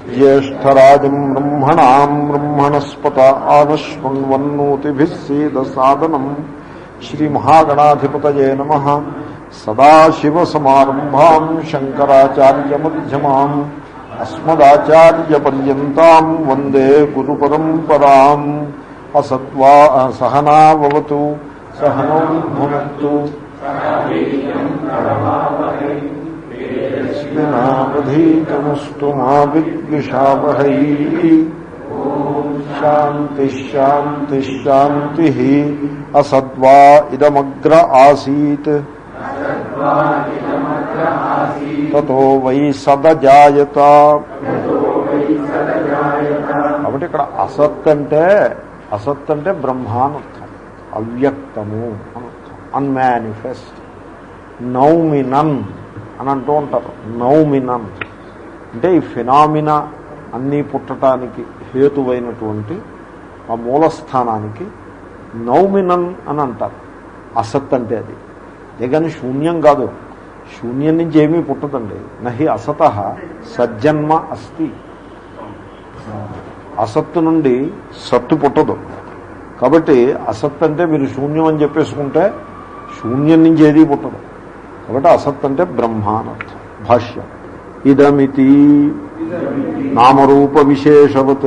జ్యేష్టరాజం బ్రహ్మణా బ్రహ్మణస్పత ఆనశృణ్వన్నోతిభిः సీదసాదనం శ్రీమహాగణాధిపతయే నమ సదాశివసమారంభాం శంకరాచార్యమ్యమాం అస్మదాచార్యపర్యంతం వందే గురుపరంపరాం అసత్వా సహనావతు సహనౌ భునత్తు స్మినావధీతమస్తు మా విద్విషావహై శాంతి శాంతి శాంతి అసద్వా ఇదమగ్ర ఆసీత్ తతో వై సదజాయత కాబట్టి ఇక్కడ అసత్ అంటే అసత్ అంటే బ్రహ్మానర్థం అవ్యక్తము అనర్థం అన్మానిఫెస్ట్ నౌమినన్ అని అంటూ ఉంటారు నౌమినన్ అంటే ఈ ఫినామినా అన్నీ పుట్టడానికి హేతువైనటువంటి ఆ మూలస్థానానికి నౌమినన్ అని అంటారు అసత్ అంటే అది అదే కానీ శూన్యం కాదు శూన్యం నుంచి ఏమీ పుట్టదండి నహి అసత సజ్జన్మ అస్తి అసత్తు నుండి సత్తు పుట్టదు కాబట్టి అసత్ అంటే మీరు శూన్యం అని చెప్పేసుకుంటే శూన్యం నుంచి ఏదీ పుట్టదు కాబట్టి అసత్ అంటే బ్రహ్మానర్థం భాష్యం ఇదమితి నామరూప విశేషవత్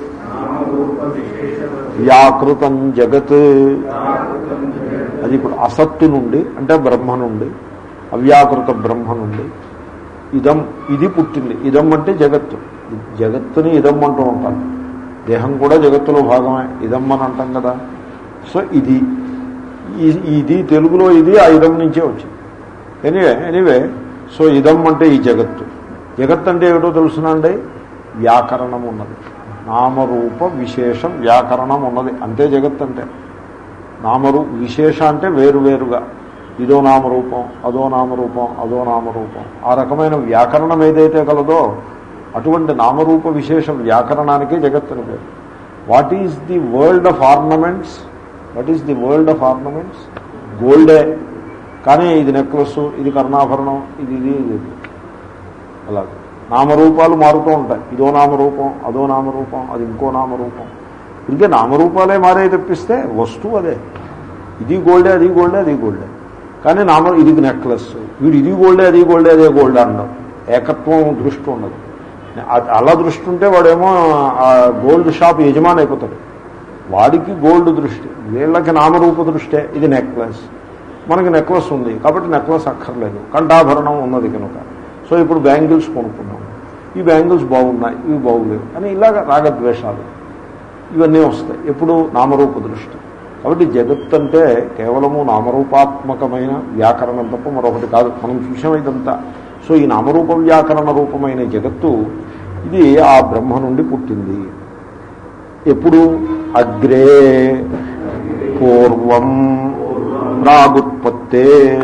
వ్యాకృతం జగత్ అది ఇప్పుడు అసత్తు నుండి అంటే బ్రహ్మ నుండి అవ్యాకృత బ్రహ్మ నుండి ఇదం ఇది పుట్టింది ఇదం అంటే జగత్తు జగత్తుని ఇదం అంటూ ఉంటారు దేహం కూడా జగత్తులో భాగమే ఇదం అని అంటాం కదా సో ఇది ఈ- ఇది తెలుగులో ఇది ఆ ఇదం నుంచే వచ్చింది ఎనీవే ఎనీవే సో ఇదం అంటే ఈ జగత్తు జగత్ అంటే ఏమిటో తెలుసునండి వ్యాకరణం ఉన్నది నామరూప విశేష వ్యాకరణం ఉన్నది అంతే జగత్ అంటే నామరూ విశేష అంటే వేరువేరుగా ఇదో నామరూపం అదో నామరూపం అదో నామరూపం ఆ రకమైన వ్యాకరణం ఏదైతే కలదో అటువంటి నామరూప విశేష వ్యాకరణానికే జగత్తుని పేరు what is the world of ornaments what is the world of ornaments గోల్డే కానీ ఇది నెక్లెస్ ఇది కర్ణాభరణం ఇది ఇది ఇది ఇది. అలాగే నామరూపాలు మారుతూ ఉంటాయి ఇదో నామరూపం అదో నామరూపం అది ఇంకో నామరూపం ఇంకే నామరూపాలే మారే తెప్పిస్తే వస్తువు అదే ఇది గోల్డే అది గోల్డే అది గోల్డే కానీ నామ ఇది నెక్లెస్ వీడు ఇది గోల్డే అది గోల్డే అదే గోల్డ్ అనడం ఏకత్వం దృష్టి ఉండదు అ- అలా దృష్టి ఉంటే వాడేమో ఆ గోల్డ్ షాప్ యజమాని అయిపోతాడు వాడికి గోల్డ్ దృష్టి వీళ్ళకి నామరూప దృష్టే ఇది నెక్లెస్ మనకి నెక్లెస్ ఉంది కాబట్టి నెక్లెస్ అక్కర్లేదు కంఠాభరణం ఉన్నది కనుక సో ఇప్పుడు బ్యాంగిల్స్ కొనుక్కున్నాం ఈ బ్యాంగిల్స్ బాగున్నాయి ఇవి బాగులేవు అని ఇలాగ రాగద్వేషాలు ఇవన్నీ వస్తాయి ఎప్పుడు నామరూప దృష్టి కాబట్టి జగత్ అంటే కేవలము నామరూపాత్మకమైన వ్యాకరణం తప్ప మరొకటి కాదు మనం చూసాం ఇదంతా సో ఈ నామరూప వ్యాకరణ రూపమైన జగత్తు ఇది ఆ బ్రహ్మ నుండి పుట్టింది ఎప్పుడు అగ్రే పూర్వం ప్రాగుత్పత్తే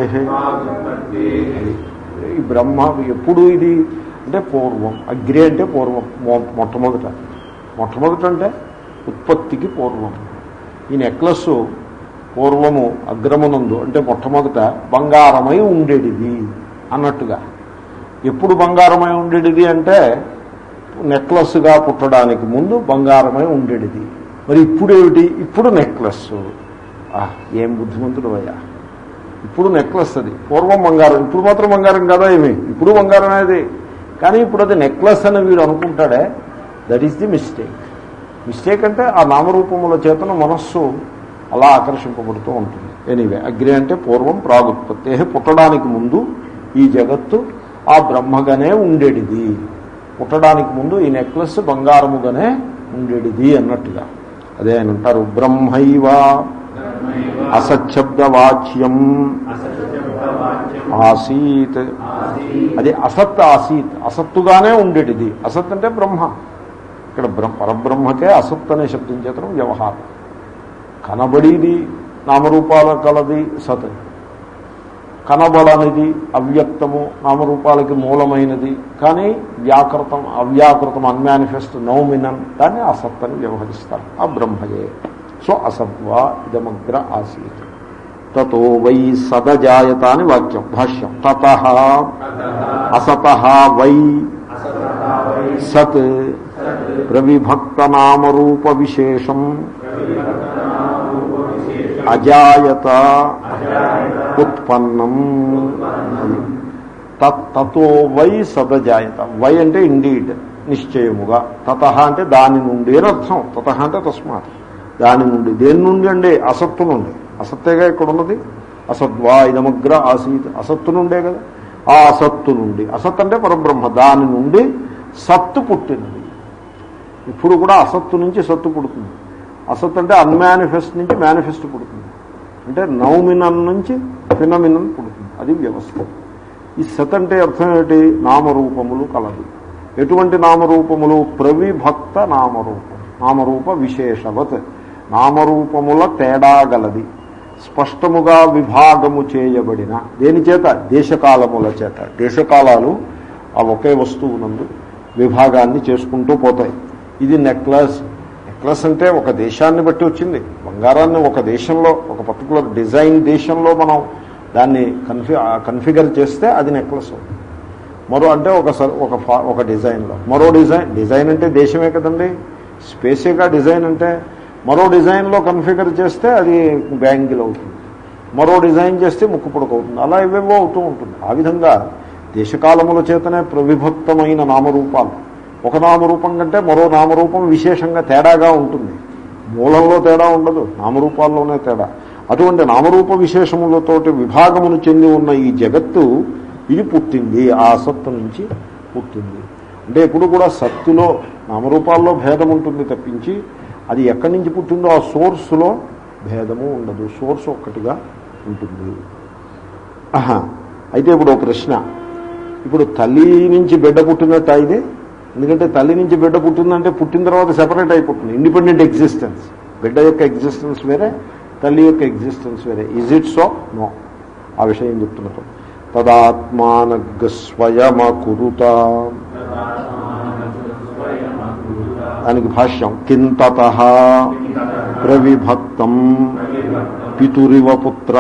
ఈ బ్రహ్మ ఎప్పుడు ఇది అంటే పూర్వం అగ్రే అంటే పూర్వం మొ- మొట్టమొదట మొట్టమొదట అంటే ఉత్పత్తికి పూర్వం ఈ నెక్లెస్ పూర్వము అగ్రమునందు అంటే మొట్టమొదట బంగారమై ఉండేటిది అన్నట్టుగా ఎప్పుడు బంగారమై ఉండేటిది అంటే నెక్లెస్గా పుట్టడానికి ముందు బంగారమై ఉండేటిది మరి ఇప్పుడు ఏమిటి ఇప్పుడు నెక్లెస్ ఆహ్, ఏం బుద్ధిమంతుడు అయ్యా ఇప్పుడు నెక్లెస్ అది పూర్వం బంగారం ఇప్పుడు మాత్రం బంగారం కదా ఏమి ఇప్పుడు బంగారం అనేది కానీ ఇప్పుడు అది నెక్లెస్ అని వీడు అనుకుంటాడే that is the mistake mistake అంటే ఆ నామరూపముల చేతన మనస్సు అలా ఆకర్షింపబడుతూ ఉంటుంది ఎనీవే అగ్ని అంటే పూర్వం ప్రాగుత్పత్తి పుట్టడానికి ముందు ఈ జగత్తు ఆ బ్రహ్మగానే ఉండేటిది పుట్టడానికి ముందు ఈ నెక్లెస్ బంగారముగానే ఉండేటిది అన్నట్టుగా అదే ఆయన అంటారు బ్రహ్మైవ అసచ్చబ్దవాచ్యం ఆసీత్ అది అసత్ ఆసీత్ అసత్తుగానే ఉండేటిది అసత్ అంటే బ్రహ్మ ఇక్కడ బ్రహ్మ పరబ్రహ్మకే అసత్ అనే శబ్దం చేతనం వ్యవహారం కనబడిది నామరూపాల కలది సత్ కనబడనిది అవ్యక్తము నామరూపాలకి మూలమైనది కానీ వ్యాకృతం అవ్యాకృతం అన్మానిఫెస్ట్ నౌమినన్ దాన్ని అసత్ అని వ్యవహరిస్తారు ఆ బ్రహ్మయే సో అసత్వా ఇదమగ్ర ఆసీత్ తతో వై సదజాయత అని వాక్యం భాష్యం తత అసత వై సత్ ప్రవిభక్త నామరూప విశేషం అజాయత ఉత్పన్నం తత్తో వై సదజాయత వై అంటే ఇండీడ్ నిశ్చయముగా తత అంటే దాని నుండి అని అర్థం తత అంటే తస్మాత్ దాని నుండి దేని నుండి అండి అసత్తు నుండి అసత్తేగా ఇక్కడ ఉన్నది అసద్వా ఇదమగ్ర ఆసీత్ అసత్తు నుండే కదా ఆ అసత్తు నుండి అసత్ అంటే పరబ్రహ్మ దాని నుండి సత్తు పుట్టినది ఇప్పుడు కూడా అసత్తు నుంచి సత్తు పుడుతుంది అసత్ అంటే అన్మానిఫెస్ట్ నుంచి మేనిఫెస్ట్ పుడుతుంది అంటే నౌమినన్ నుంచి ఫినమినన్ పుడుతుంది అది వ్యవస్థ ఈ సత్ అంటే అర్థం ఏమిటి నామరూపములు కలదు ఎటువంటి నామరూపములు ప్రవిభక్త నామరూపం నామరూప విశేషవత్ నామరూపముల తేడా గలది స్పష్టముగా విభాగము చేయబడిన దేని చేత దేశకాలముల చేత దేశకాలాలు ఆ ఒకే వస్తువునందు విభాగాన్ని చేసుకుంటూ పోతాయి ఇది నెక్లెస్ నెక్లెస్ అంటే ఒక దేశాన్ని బట్టి వచ్చింది బంగారాన్ని ఒక దేశంలో ఒక పర్టికులర్ డిజైన్ దేశంలో మనం దాన్ని కన్ఫి కన్ఫిగర్ చేస్తే అది నెక్లెస్ అవుతుంది మరో అంటే ఒక సర్- ఒక ఫా- ఒక డిజైన్లో మరో డిజైన్ డిజైన్ అంటే దేశమే కదండి స్పేసిగా డిజైన్ అంటే మరో డిజైన్లో కన్ఫిగర్ చేస్తే అది బ్యాంగిల్ అవుతుంది మరో డిజైన్ చేస్తే ముక్కు పుడక అవుతుంది అలా ఇవేవో అవుతూ ఉంటుంది ఆ విధంగా దేశకాలముల చేతనే ప్రవిభక్తమైన నామరూపాలు ఒక నామరూపం కంటే మరో నామరూపం విశేషంగా తేడాగా ఉంటుంది మూలంలో తేడా ఉండదు నామరూపాల్లోనే తేడా అటువంటి నామరూప విశేషములతోటి విభాగమును చెంది ఉన్న ఈ జగత్తు ఇది పుట్టింది ఆ సత్తు నుంచి పుట్టింది అంటే ఎప్పుడు కూడా సత్తులో నామరూపాల్లో భేదం ఉంటుంది తప్పించి అది ఎక్కడి నుంచి పుట్టిందో ఆ సోర్సులో భేదము ఉండదు సోర్స్ ఒక్కటిగా ఉంటుంది ఆహా. అయితే ఇప్పుడు ఒక ప్రశ్న ఇప్పుడు తల్లి నుంచి బిడ్డ పుట్టినట్టు ఇది ఎందుకంటే తల్లి నుంచి బిడ్డ పుట్టిందంటే పుట్టిన తర్వాత సెపరేట్ అయిపోతుంది ఇండిపెండెంట్ ఎగ్జిస్టెన్స్ బిడ్డ యొక్క ఎగ్జిస్టెన్స్ వేరే తల్లి యొక్క ఎగ్జిస్టెన్స్ వేరే ఈజ్ ఇట్ సో నో ఆ విషయం చెప్తున్నారు తదాత్మానగ్ స్వయమకురుత దానికి భాష్యం కింతత ప్రవిభక్తం పితురివ పుత్ర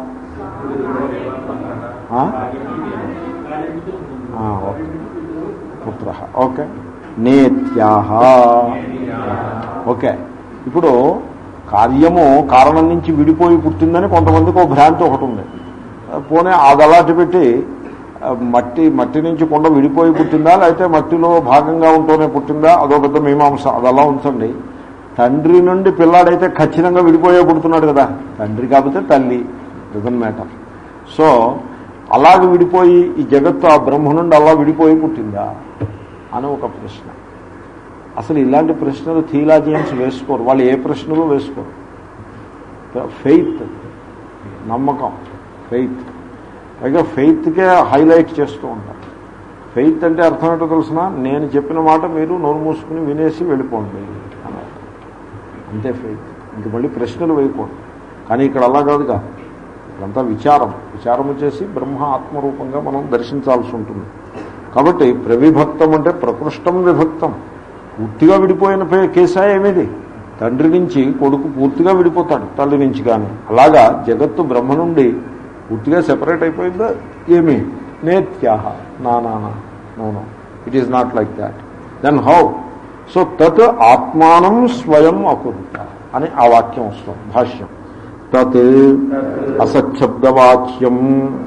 పుత్ర ఓకే నేత్యాహ ఓకే ఇప్పుడు కార్యము కారణం నుంచి విడిపోయి పుట్టిందని కొంతమందికి ఒక భ్రాంతి ఒకటి ఉంది పోనీ అది అలాంటి పెట్టి ఆ, మట్టి మట్టి నుంచి కొండ విడిపోయి పుట్టిందా లేకపోతే మట్టిలో భాగంగా ఉంటూనే పుట్టిందా అదో పెద్ద మీమాంస అది అలా ఉంచండి తండ్రి నుండి పిల్లాడైతే ఖచ్చితంగా విడిపోయే పుడుతున్నాడు కదా తండ్రి కాకపోతే తల్లి డజన్ మ్యాటర్ సో అలాగ విడిపోయి ఈ జగత్తు ఆ బ్రహ్మ నుండి అలా విడిపోయి పుట్టిందా అని ఒక ప్రశ్న అసలు ఇలాంటి ప్రశ్నలు థియలాజియన్స్ వేసుకోరు వాళ్ళు ఏ ప్రశ్నలు వేసుకోరు ఫెయిత్ నమ్మకం ఫెయిత్ పైగా ఫెయిత్కే హైలైట్ చేస్తూ ఉంటారు ఫెయిత్ అంటే అర్థం ఏంటో తెలిసిన నేను చెప్పిన మాట మీరు నోరు మూసుకుని వినేసి వెళ్ళిపోండి అన్నారు అంతే ఫెయిత్ ఇంక మళ్ళీ ప్రశ్నలు వేయకూడదు కానీ ఇక్కడ అలా కాదుగా ఇదంతా విచారం విచారం చేసి బ్రహ్మ ఆత్మరూపంగా మనం దర్శించాల్సి ఉంటుంది కాబట్టి ప్రవిభక్తం అంటే ప్రకృష్టం విభక్తం పూర్తిగా విడిపోయిన పే- కేసా ఏమిది తండ్రి నుంచి కొడుకు పూర్తిగా విడిపోతాడు తల్లి నుంచి కానీ అలాగా జగత్తు బ్రహ్మ నుండి పూర్తిగా సెపరేట్ అయిపోయిందా ఏమి నేత్యాహ నా నా నా no no it is not like that then how so తత్ ఆత్మానం స్వయం అకురుత అని ఆ వాక్యం వస్తుంది భాష్యం తత్ అసచ్చబ్దవాక్యం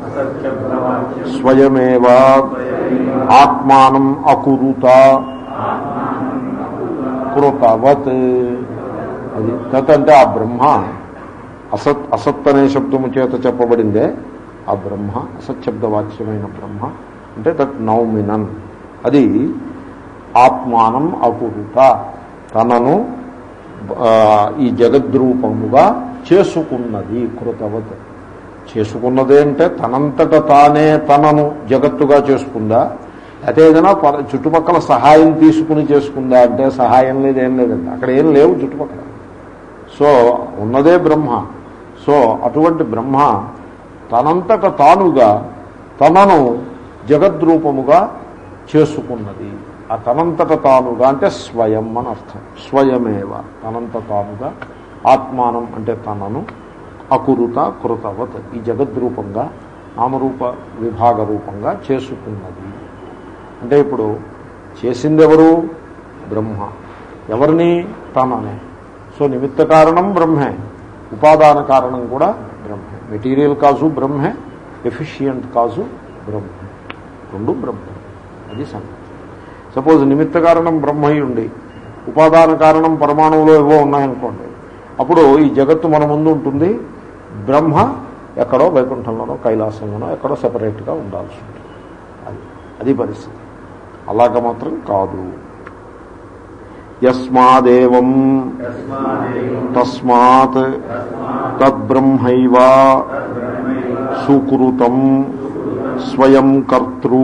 స్వయమేవ ఆత్మానం అకురుత కృతవత్ అది తత్ అంటే ఆ బ్రహ్మ అసత్ అసత్ అనే శబ్దము చేత చెప్పబడిందే ఆ బ్రహ్మ అసత్శబ్దవాచ్యమైన బ్రహ్మ అంటే తత్ నౌమినన్ అది ఆత్మానం అకురుత తనను ఆ, ఈ జగద్రూపముగా చేసుకున్నది కృతవత్ చేసుకున్నదే అంటే తనంతట తానే తనను జగత్తుగా చేసుకుందా అయితే ఏదైనా పర- చుట్టుపక్కల సహాయం తీసుకుని చేసుకుందా అంటే సహాయం లేదేం లేదండి అక్కడ ఏం లేవు చుట్టుపక్కల సో ఉన్నదే బ్రహ్మ సో అటువంటి బ్రహ్మ తనంతట తానుగా తనను జగద్రూపముగా చేసుకున్నది ఆ తనంతట తానుగా అంటే స్వయం అని అర్థం స్వయమేవ తనంత తానుగా ఆత్మానం అంటే తనను అకురుత కృతవత్ ఈ జగద్రూపంగా నామరూప విభాగ రూపంగా చేసుకున్నది అంటే ఇప్పుడు చేసింది ఎవరు బ్రహ్మ ఎవరిని తననే సో నిమిత్త కారణం బ్రహ్మే ఉపాదాన కారణం కూడా బ్రహ్మే మెటీరియల్ కాజు బ్రహ్మే ఎఫిషియంట్ కాజు బ్రహ్మే రెండు బ్రహ్మే అది సంగతి సపోజ్ నిమిత్త కారణం బ్రహ్మయి ఉండి ఉపాదాన కారణం పరమాణువులో ఏవో ఉన్నాయనుకోండి అప్పుడు ఈ జగత్తు మన ముందు ఉంటుంది బ్రహ్మ ఎక్కడో వైకుంఠంలోనో కైలాసంలోనో ఎక్కడో సెపరేట్గా ఉండాల్సి ఉంటుంది అది అది పరిస్థితి అలాగ మాత్రం కాదు యస్మాదేవం తస్మాత్ తద్బ్రహ్మైవ సుకృతం స్వయం కర్తృ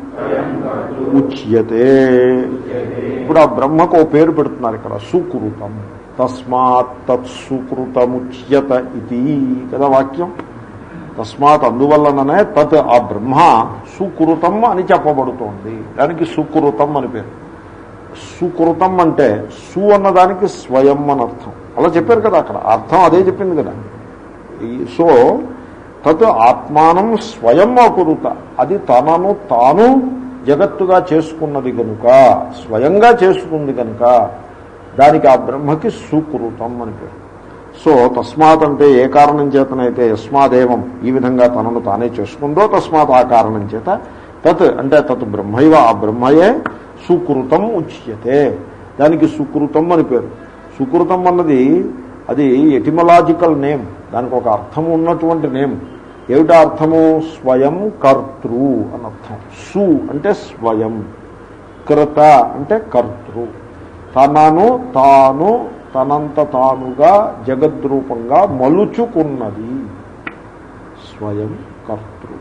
ఉచ్యతే ఇప్పుడు ఆ బ్రహ్మకు ఓ పేరు పెడుతున్నారు ఇక్కడ సుకృతం తస్మాత్ తత్సుకృతముచ్యత ఇది కదా వాక్యం తస్మాత్ అందువల్లననే తత్ ఆ బ్రహ్మ సుకృతం అని చెప్పబడుతోంది దానికి సుకృతం అని పేరు సుకృతం అంటే సు అన్నదానికి స్వయం అని అర్థం అలా చెప్పారు కదా అక్కడ అర్థం అదే చెప్పింది కదా ఈ- సో తత్ ఆత్మానం స్వయం అకురుత అది తనను తాను జగత్తుగా చేసుకున్నది కనుక స్వయంగా చేసుకుంది కనుక దానికి ఆ బ్రహ్మకి సుకృతం అని పేరు సో తస్మాత్ అంటే ఏ కారణం చేతనైతే యస్మాదేవం ఈ విధంగా తనను తానే చేసుకుందో తస్మాత్ ఆ కారణం చేత తత్ అంటే తత్ బ్రహ్మైవ ఆ బ్రహ్మయే సుకృతం ఉచ్యతే దానికి సుకృతం అని పేరు సుకృతం అన్నది అది ఎటిమలాజికల్ నేమ్ దానికి ఒక అర్థం ఉన్నటువంటి నేమ్ ఏమిటా అర్థము స్వయం కర్తృ అని అర్థం సు అంటే స్వయం కృత అంటే కర్తృ తనను తాను తనంత తానుగా జగద్రూపంగా మలుచుకున్నది స్వయం కర్తృ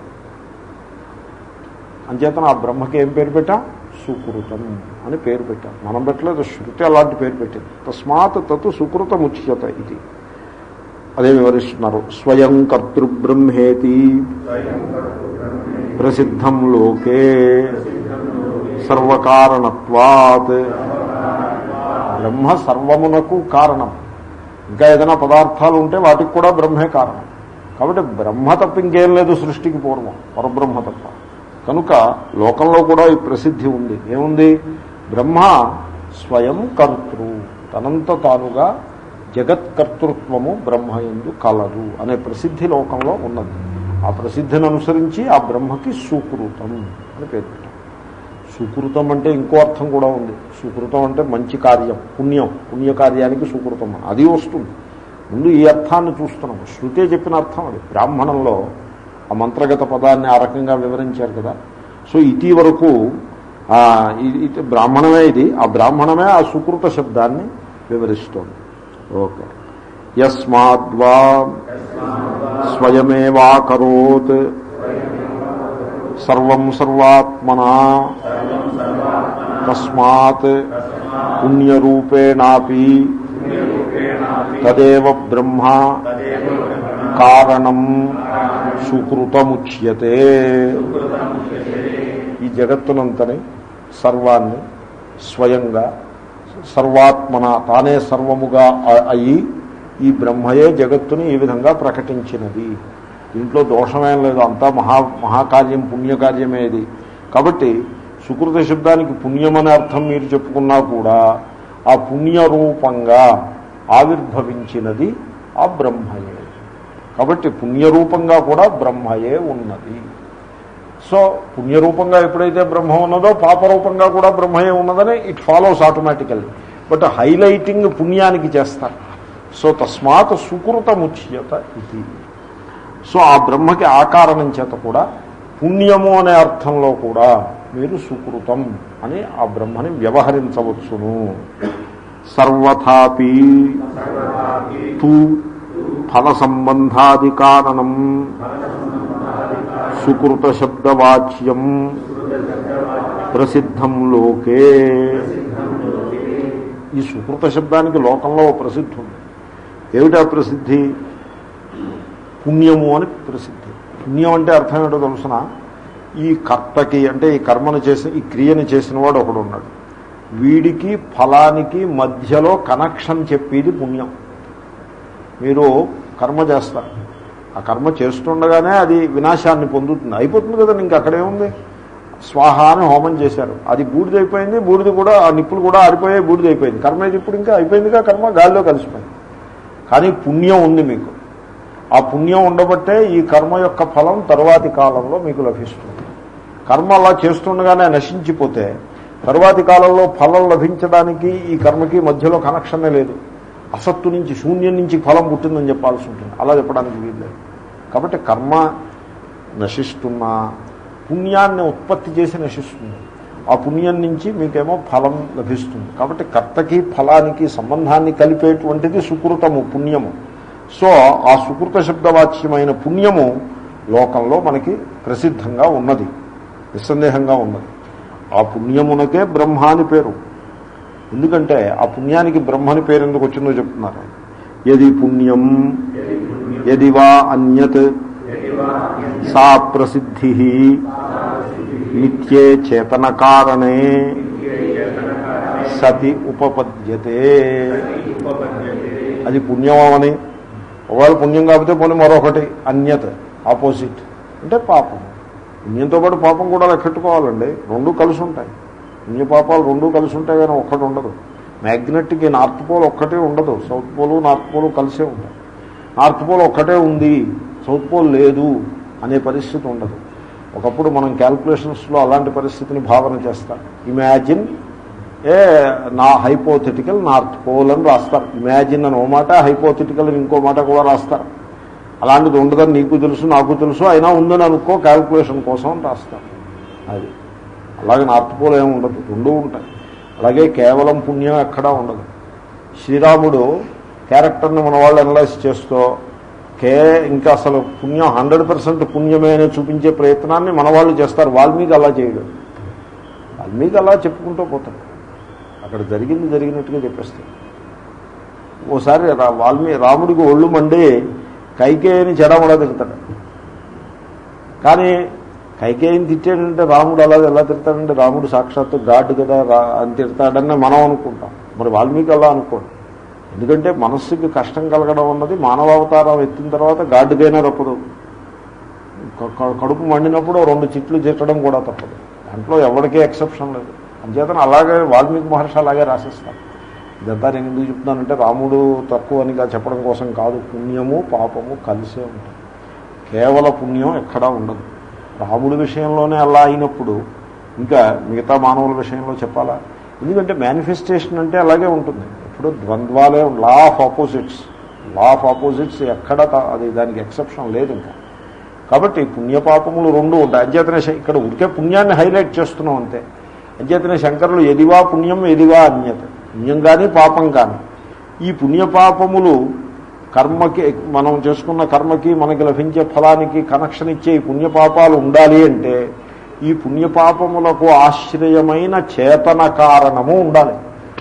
అంచేతన ఆ బ్రహ్మకి ఏం పేరు పెట్టా సుకృతం అని పేరు పెట్టాం మనం పెట్టలేదు శృతి అలాంటి పేరు పెట్టింది తస్మాత్ తత్ సుకృతం ఉచ్యత ఇది అదే వివరిస్తున్నారు స్వయం కర్తృబ్రహ్మేతి ప్రసిద్ధం లోకే సర్వకారణత్వాత్ బ్రహ్మ సర్వమునకు కారణం ఇంకా ఏదైనా పదార్థాలు ఉంటే వాటికి కూడా బ్రహ్మే కారణం కాబట్టి బ్రహ్మ తప్ప ఇంకేం లేదు సృష్టికి పూర్వం పరబ్రహ్మ తప్ప కనుక లోకంలో కూడా ఈ ప్రసిద్ధి ఉంది ఏముంది బ్రహ్మ స్వయం కర్తృ తనంత తానుగా జగత్కర్తృత్వము బ్రహ్మయందు కలదు అనే ప్రసిద్ధి లోకంలో ఉన్నది ఆ ప్రసిద్ధిని అనుసరించి ఆ బ్రహ్మకి సుకృతం అని పేరు పెట్టాం సుకృతం అంటే ఇంకో అర్థం కూడా ఉంది సుకృతం అంటే మంచి కార్యం పుణ్యం పుణ్యకార్యానికి సుకృతం అని. అది వస్తుంది ముందు ఈ అర్థాన్ని చూస్తున్నాం శృతే చెప్పిన అర్థం అది బ్రాహ్మణంలో ఆ మంత్రగత పదాన్ని ఆ రకంగా వివరించారు కదా సో ఇటీ వరకు ఆ, ఇది ఇది బ్రాహ్మణమే ఇది ఆ బ్రాహ్మణమే ఆ సుకృత శబ్దాన్ని వివరిస్తోంది ఓకే యస్మాద్వా స్వయమేవాకరోత్ సర్వం సర్వాత్మనా తస్మాత్ పుణ్యరూపేణాపి తదేవ బ్రహ్మ కారణం సుకృతముచ్యతే ఈ జగత్తునంతని సర్వాన్ని స్వయంగా సర్వాత్మన తానే సర్వముగా అ- అయి ఈ బ్రహ్మయే జగత్తుని ఈ విధంగా ప్రకటించినది దీంట్లో దోషమేం లేదు అంతా మహా మహాకార్యం పుణ్యకార్యమే ఇది కాబట్టి సుకృత శబ్దానికి పుణ్యం అనే అర్థం మీరు చెప్పుకున్నా కూడా ఆ పుణ్యరూపంగా ఆవిర్భవించినది ఆ బ్రహ్మయే కాబట్టి పుణ్యరూపంగా కూడా బ్రహ్మయే ఉన్నది సో పుణ్యరూపంగా ఎప్పుడైతే బ్రహ్మ ఉన్నదో పాపరూపంగా కూడా బ్రహ్మయే ఉన్నదని it follows automatically but highlighting పుణ్యానికి చేస్తారు సో తస్మాత్ సుకృతముచ్యత ఇది సో ఆ బ్రహ్మకి ఆ కారణం చేత కూడా పుణ్యము అనే అర్థంలో కూడా మీరు సుకృతం అని ఆ బ్రహ్మని వ్యవహరించవచ్చును సర్వథాపి తు ఫల సంబంధాది కారణం సుకృత శబ్దవాచ్యం ప్రసిద్ధం లోకే ఈ సుకృత శబ్దానికి లోకంలో ఓ ప్రసిద్ధి ఉంది ఏమిటా ప్రసిద్ధి పుణ్యము అని ప్రసిద్ధి పుణ్యం అంటే అర్థం ఏంటో తెలుసిన ఈ కర్తకి అంటే ఈ కర్మను చేసి ఈ క్రియను చేసిన వాడు ఒకడు ఉన్నాడు వీడికి ఫలానికి మధ్యలో కనెక్షన్ చెప్పేది పుణ్యం మీరు కర్మ చేస్తారు ఆ కర్మ చేస్తుండగానే అది వినాశాన్ని పొందుతుంది అయిపోతుంది కదండి ఇంకా అక్కడేముంది స్వాహ అని హోమం చేశారు అది బూడిదైపోయింది బూడిద కూడా ఆ నిప్పులు కూడా ఆరిపోయాయి బూడిదైపోయింది కర్మ ఇది ఇప్పుడు ఇంకా అయిపోయిందిగా కర్మ గాలిలో కలిసిపోయింది కానీ పుణ్యం ఉంది మీకు ఆ పుణ్యం ఉండబట్టే ఈ కర్మ యొక్క ఫలం తరువాతి కాలంలో మీకు లభిస్తుంది కర్మ అలా చేస్తుండగానే నశించిపోతే తరువాతి కాలంలో ఫలం లభించడానికి ఈ కర్మకి మధ్యలో కనెక్షనే లేదు అసత్తు నుంచి శూన్యం నుంచి ఫలం పుట్టిందని చెప్పాల్సి ఉంటుంది అలా చెప్పడానికి వీల్లేదు కాబట్టి కర్మ నశిస్తున్నా పుణ్యాన్ని ఉత్పత్తి చేసి నశిస్తుంది ఆ పుణ్యం నుంచి మీకేమో ఫలం లభిస్తుంది కాబట్టి కర్తకి ఫలానికి సంబంధాన్ని కలిపేటువంటిది సుకృతము పుణ్యము సో ఆ సుకృత శబ్దవాచ్యమైన పుణ్యము లోకంలో మనకి ప్రసిద్ధంగా ఉన్నది నిస్సందేహంగా ఉన్నది ఆ పుణ్యమునకే బ్రహ్మ అని పేరు ఎందుకంటే ఆ పుణ్యానికి బ్రహ్మని పేరు ఎందుకు వచ్చిందో చెప్తున్నారు యది పుణ్యం యది వా అన్యత్ సా ప్రసిద్ధి నిత్యే చేతన కారణే సతి ఉపపద్యతే అది పుణ్యమని ఒకవేళ పుణ్యం కాకపోతే పోనీ మరొకటి అన్యత్ ఆపోజిట్ అంటే పాపం పుణ్యంతో పాటు పాపం కూడా లెక్కెట్టుకోవాలండి రెండు కలిసి ఉంటాయి పుణ్య పాపాలు రెండు కలిసి ఉంటాయి కానీ ఒక్కటి ఉండదు మ్యాగ్నెట్కి నార్త్ పోల్ ఒక్కటే ఉండదు సౌత్ పోలు నార్త్ పోలు కలిసే ఉంటాయి నార్త్ పోల్ ఒక్కటే ఉంది సౌత్ పోల్ లేదు అనే పరిస్థితి ఉండదు ఒకప్పుడు మనం క్యాల్కులేషన్స్లో అలాంటి పరిస్థితిని భావన చేస్తాం ఇమాజిన్ ఏ నా హైపోథెటికల్ నార్త్ పోల్ అని రాస్తారు ఇమాజిన్ అని ఓ మాట హైపోథెటికల్ అని ఇంకో మాట కూడా రాస్తారు అలాంటిది ఉండదని నీకు తెలుసు నాకు తెలుసు అయినా ఉందని అనుకో క్యాల్కులేషన్ కోసం అని రాస్తారు అది అలాగే నార్త్ పోల్ ఏమి ఉండదు రెండూ ఉంటాయి అలాగే కేవలం పుణ్యం ఎక్కడా ఉండదు శ్రీరాముడు క్యారెక్టర్ని మన వాళ్ళు అనలైజ్ చేస్తూ కే ఇంకా అసలు పుణ్యం హండ్రెడ్ పర్సెంట్ పుణ్యమే అని చూపించే ప్రయత్నాన్ని మన వాళ్ళు చేస్తారు వాల్మీకి అలా చేయడు వాల్మీకి అలా చెప్పుకుంటూ పోతాడు అక్కడ జరిగింది జరిగినట్టుగా చెప్పేస్తాడు ఓసారి రా- వాల్మీ రాముడికి ఒళ్ళు మండి కైకేయిని చెడమడ తిడతాడు కానీ కైకేయిని తిట్టాడంటే రాముడు అలా ఎలా తిడతాడంటే రాముడు సాక్షాత్తు గాడ్ కదా రా అని తిడతాడని మనం అనుకుంటాం మరి వాల్మీకి అలా అనుకోండి ఎందుకంటే మనస్సుకి కష్టం కలగడం అన్నది మానవావతారం ఎత్తిన తర్వాత గాడ్డుకైనా తప్పదు క- క- కడుపు మండినప్పుడు ఓ రెండు చిట్లు చెట్టడం కూడా తప్పదు దాంట్లో ఎవరికీ ఎక్సెప్షన్ లేదు అంచేతన అలాగే వాల్మీకి మహర్షి అలాగే రాసిస్తారు ఇదంతా నేను ఎందుకు చెప్తున్నానంటే రాముడు తక్కువ అనిగా చెప్పడం కోసం కాదు పుణ్యము పాపము కలిసే ఉంటాయి కేవల పుణ్యం ఎక్కడా ఉండదు రాముడి విషయంలోనే అలా అయినప్పుడు ఇంకా మిగతా మానవుల విషయంలో చెప్పాలా ఎందుకంటే మేనిఫెస్టేషన్ అంటే అలాగే ఉంటుంది ఇప్పుడు ద్వంద్వాలే law of opposites law of opposites ఎక్కడ త- అది దానికి ఎక్సెప్షన్ లేదు ఇంకా కాబట్టి పుణ్యపాపములు రెండు ఉంటాయి అంచేతనే శ- ఇక్కడ ఉరికే పుణ్యాన్ని హైలైట్ చేస్తున్నాం అంతే అంచేతనే శంకరులు ఎదివా పుణ్యం ఎదివా అన్యత పుణ్యం కానీ పాపం కానీ ఈ పుణ్యపాపములు కర్మకి మనం చేసుకున్న కర్మకి మనకి లభించే ఫలానికి కనెక్షన్ ఇచ్చే ఈ పుణ్యపాపాలు ఉండాలి అంటే ఈ పుణ్యపాపములకు ఆశ్రయమైన చేతన కారణము ఉండాలి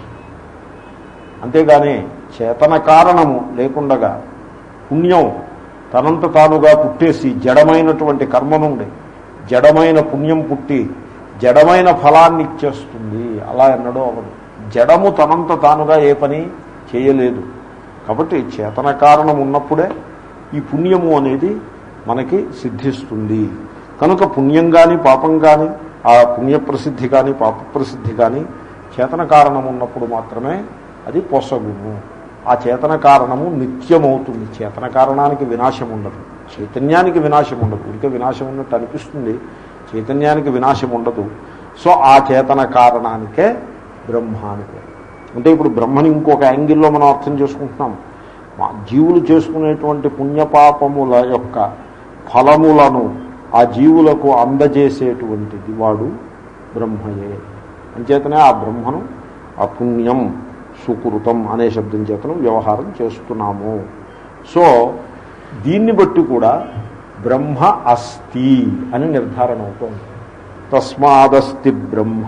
అంతేగాని చేతన కారణము లేకుండగా పుణ్యం తనంత తానుగా పుట్టేసి జడమైనటువంటి కర్మ నుండి జడమైన పుణ్యం పుట్టి జడమైన ఫలాన్ని ఇచ్చేస్తుంది అలా ఎన్నడూ అవ్వదు జడము తనంత తానుగా ఏ పని చేయలేదు కాబట్టి చేతన కారణం ఉన్నప్పుడే ఈ పుణ్యము అనేది మనకి సిద్ధిస్తుంది కనుక పుణ్యం కానీ పాపం కానీ ఆ పుణ్య ప్రసిద్ధి కానీ పాప ప్రసిద్ధి కానీ చేతన కారణం ఉన్నప్పుడు మాత్రమే అది పొసగును ఆ చేతన కారణము నిత్యమవుతుంది చేతన కారణానికి వినాశం ఉండదు చైతన్యానికి వినాశం ఉండదు ఇంకా వినాశం ఉన్నట్టు అనిపిస్తుంది చైతన్యానికి వినాశం ఉండదు సో ఆ చేతన కారణానికే బ్రహ్మ అని పేరు అంటే ఇప్పుడు బ్రహ్మని ఇంకొక యాంగిల్లో మనం అర్థం చేసుకుంటున్నాం మా జీవులు చేసుకునేటువంటి పుణ్యపాపముల యొక్క ఫలములను ఆ జీవులకు అందజేసేటువంటిది వాడు బ్రహ్మయే అంచేతనే ఆ బ్రహ్మను ఆ పుణ్యం సుకృతం అనే శబ్దం చేతను వ్యవహారం చేస్తున్నాము సో దీన్ని బట్టి కూడా బ్రహ్మ అస్తి అని నిర్ధారణ అవుతోంది తస్మాదస్తి బ్రహ్మ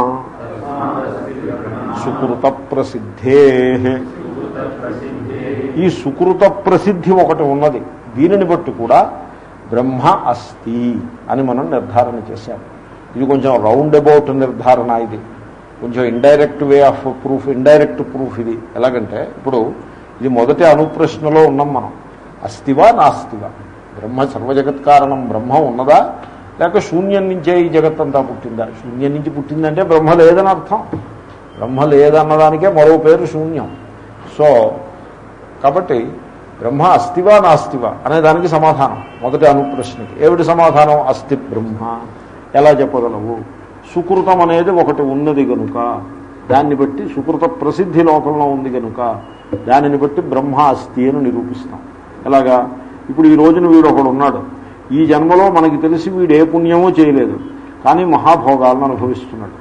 సుకృత ప్రసిద్ధే ఈ సుకృత ప్రసిద్ధి ఒకటి ఉన్నది దీనిని బట్టి కూడా బ్రహ్మ అస్తి అని మనం నిర్ధారణ చేశాం ఇది కొంచెం రౌండ్ అబౌట్ నిర్ధారణ ఇది కొంచెం indirect way of proof indirect proof ఇది ఎలాగంటే ఇప్పుడు ఇది మొదటి అనుప్రశ్నలో ఉన్నాం మనం అస్తివా నాస్తివా బ్రహ్మ సర్వజగత్ కారణం బ్రహ్మ ఉన్నదా లేక శూన్యం నుంచే ఈ జగత్తంతా పుట్టిందా శూన్యం నుంచి పుట్టిందంటే బ్రహ్మ లేదని అర్థం బ్రహ్మ లేదన్నదానికే మరో పేరు శూన్యం సో కాబట్టి బ్రహ్మ అస్తివా నాస్తివా అనే దానికి సమాధానం మొదటి అనుప్రశ్నకి ఏమిటి సమాధానం అస్థి బ్రహ్మ ఎలా చెప్పగలవు సుకృతం అనేది ఒకటి ఉన్నది గనుక దాన్ని బట్టి సుకృత ప్రసిద్ధి లోకంలో ఉంది గనుక దానిని బట్టి బ్రహ్మ అస్థి అని నిరూపిస్తాం ఎలాగా ఇప్పుడు ఈ రోజున వీడు ఒకడు ఉన్నాడు ఈ జన్మలో మనకి తెలిసి వీడు ఏ పుణ్యమో చేయలేదు కానీ మహాభోగాలను అనుభవిస్తున్నాడు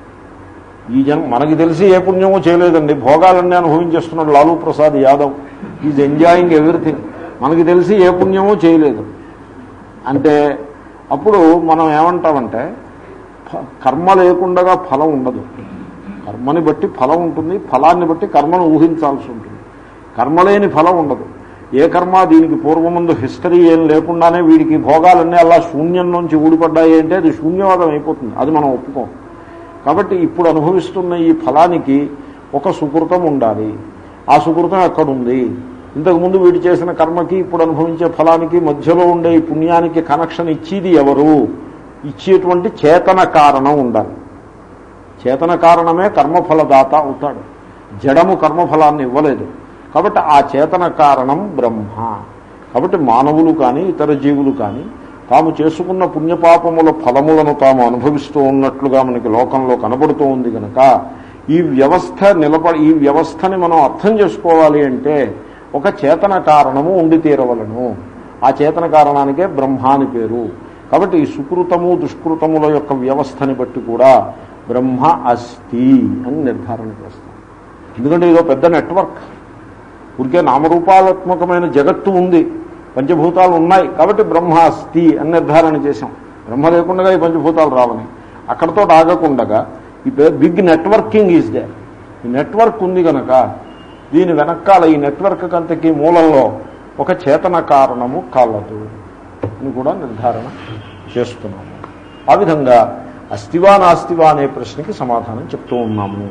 ఈ జన్మ మనకి తెలిసి ఏ పుణ్యమో చేయలేదండి భోగాలన్నీ అనుభవించేస్తున్నాడు Lalu Prasad Yadav is enjoying everything మనకి తెలిసి ఏ పుణ్యమో చేయలేదు అంటే అప్పుడు మనం ఏమంటామంటే ఫ- కర్మ లేకుండా ఫలం ఉండదు కర్మని బట్టి ఫలం ఉంటుంది ఫలాన్ని బట్టి కర్మను ఊహించాల్సి ఉంటుంది కర్మ లేని ఫలం ఉండదు ఏ కర్మ దీనికి పూర్వముందు హిస్టరీ ఏం లేకుండానే వీడికి భోగాలన్నీ అలా శూన్యం నుంచి ఊడిపడ్డాయి అంటే అది శూన్యవాదం అయిపోతుంది అది మనం ఒప్పుకోం కాబట్టి ఇప్పుడు అనుభవిస్తున్న ఈ ఫలానికి ఒక సుకృతం ఉండాలి ఆ సుకృతం ఎక్కడుంది ఇంతకుముందు వీడు చేసిన కర్మకి ఇప్పుడు అనుభవించే ఫలానికి మధ్యలో ఉండే ఈ పుణ్యానికి కనెక్షన్ ఇచ్చేది ఎవరు ఇచ్చేటువంటి చేతన కారణం ఉండాలి చేతన కారణమే కర్మఫలదాత అవుతాడు జడము కర్మఫలాన్ని ఇవ్వలేదు కాబట్టి ఆ చేతన కారణం బ్రహ్మ కాబట్టి మానవులు కానీ ఇతర జీవులు కానీ తాము చేసుకున్న పుణ్యపాపముల ఫలములను తాము అనుభవిస్తూ ఉన్నట్లుగా మనకి లోకంలో కనబడుతూ ఉంది కనుక ఈ వ్యవస్థ నిలబడి ఈ వ్యవస్థని మనం అర్థం చేసుకోవాలి అంటే ఒక చేతన కారణము ఉండి తీరవలను ఆ చేతన కారణానికే బ్రహ్మ అని పేరు కాబట్టి ఈ సుకృతము దుష్కృతముల యొక్క వ్యవస్థని బట్టి కూడా బ్రహ్మ అస్తి అని నిర్ధారణ చేస్తాం ఎందుకంటే ఇదో పెద్ద నెట్వర్క్ ఊరికే నామరూపాత్మకమైన జగత్తు ఉంది పంచభూతాలు ఉన్నాయి కాబట్టి బ్రహ్మ అస్తి అని నిర్ధారణ చేశాం బ్రహ్మ లేకుండా ఈ పంచభూతాలు రావని అక్కడతో ఆగకుండగా ఈ బిగ్ నెట్వర్కింగ్ ఈజ్ దే ఈ నెట్వర్క్ ఉంది కనుక దీని వెనకాల ఈ నెట్వర్క్ కంతకి మూలంలో ఒక చేతన కారణము కలదు అని కూడా నిర్ధారణ చేస్తున్నాము ఆ విధంగా అస్తివా నాస్తివా అనే ప్రశ్నకి సమాధానం చెప్తూ ఉన్నాము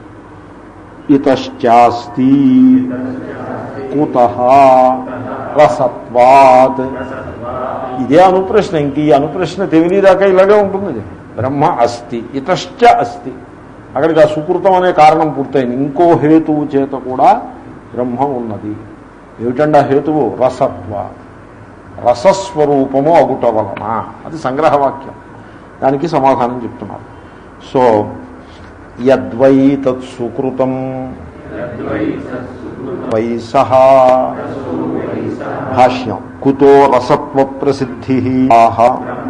ఇతశ్చాస్తి కుత రసత్వాత్ ఇదే అనుప్రశ్న ఇంక ఈ అనుప్రశ్న తెలియదాకా ఇలాగే ఉంటుంది ఇది. బ్రహ్మ అస్తి ఇతశ్చ అస్తి అక్కడికి ఆ సుకృతం అనే కారణం పూర్తయింది ఇంకో హేతువు చేత కూడా బ్రహ్మ ఉన్నది ఏమిటండి ఆ హేతువు రసత్వ రసస్వరూపము అగుట వలన అది సంగ్రహవాక్యం దానికి సమాధానం చెప్తున్నారు సో యద్వై తత్సుకృతం వైసహ భాష్యం కుతో రసత్వ ప్రసిద్ధి ఆహ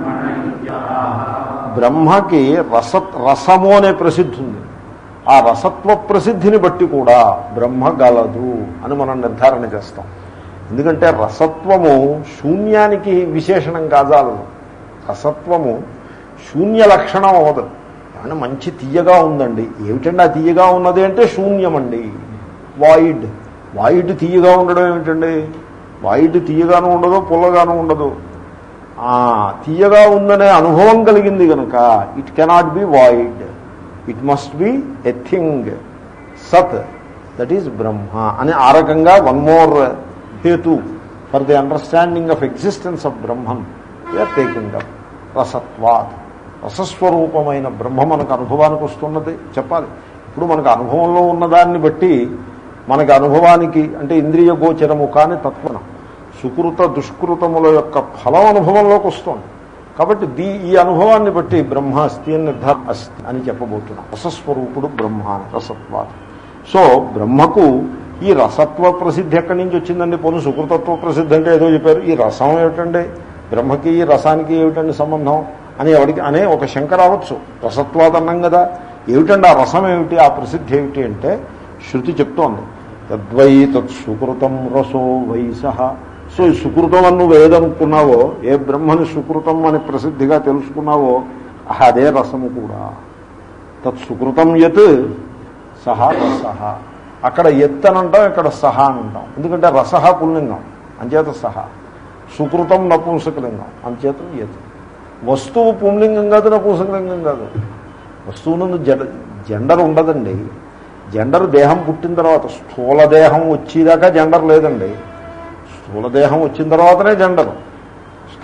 బ్రహ్మకి రస రసము అనే ప్రసిద్ధి ఉంది ఆ రసత్వ ప్రసిద్ధిని బట్టి కూడా బ్రహ్మ గలదు అని మనం నిర్ధారణ చేస్తాం ఎందుకంటే రసత్వము శూన్యానికి విశేషణం కాజాలదు రసత్వము శూన్య లక్షణం అవ్వదు ఏమన్నా మంచి తీయగా ఉందండి ఏమిటండి ఆ తీయగా ఉన్నది అంటే శూన్యమండి వాయిడ్ వాయిడ్ తీయగా ఉండడం ఏమిటండి వాయిడ్ తీయగాను ఉండదు పుల్లగాను ఉండదు ఆ, తీయగా ఉందనే అనుభవం కలిగింది కనుక it cannot be void it must be a thing సత్ దట్ ఈజ్ బ్రహ్మ అని ఆ రకంగా వన్ మోర్ హేతు for the understanding of existence of Brahman we are taking up రసత్వాత్ రసస్వరూపమైన బ్రహ్మ మనకు అనుభవానికి వస్తున్నది చెప్పాలి ఇప్పుడు మనకు అనుభవంలో ఉన్నదాన్ని బట్టి మనకి అనుభవానికి అంటే ఇంద్రియ గోచరము కాని తత్వనం సుకృత దుష్కృతముల యొక్క ఫలం అనుభవంలోకి వస్తుంది కాబట్టి దీ ఈ అనుభవాన్ని బట్టి బ్రహ్మ అస్థి అని నిర్ధారణ అస్థి అని చెప్పబోతున్నాం రసస్వరూపుడు బ్రహ్మ అని రసత్వ సో బ్రహ్మకు ఈ రసత్వ ప్రసిద్ధి ఎక్కడి నుంచి వచ్చిందండి పోను సుకృతత్వ ప్రసిద్ధి అంటే ఏదో చెప్పారు ఈ రసం ఏమిటండి బ్రహ్మకి ఈ రసానికి ఏమిటండి సంబంధం అని ఎవరికి అనే ఒక శంక రావచ్చు రసత్వాదన్నం కదా ఏమిటండి ఆ రసం ఏమిటి ఆ ప్రసిద్ధి ఏమిటి అంటే శృతి చెప్తోంది తద్వై తత్సుకృతం రసో వైసహ సో ఈ సుకృతం అని నువ్వు ఏదనుకున్నావో ఏ బ్రహ్మని సుకృతం అని ప్రసిద్ధిగా తెలుసుకున్నావో అదే రసము కూడా తత్సుకృతం యత్ సహా రసహ అక్కడ ఎత్ అని అంటాం ఇక్కడ సహా అని అంటాం ఎందుకంటే రసహ పుల్లింగం అంచేత సహా సుకృతం నపుంసకలింగం అంచేత యత్ వస్తువు పుంలింగం కాదు నపుంసకలింగం కాదు వస్తువునందు జడ జెండర్ ఉండదండి జెండర్ దేహం పుట్టిన తర్వాత స్థూల దేహం వచ్చేదాకా జెండర్ లేదండి స్థూల దేహం వచ్చిన తర్వాతనే జెండరు స్థూల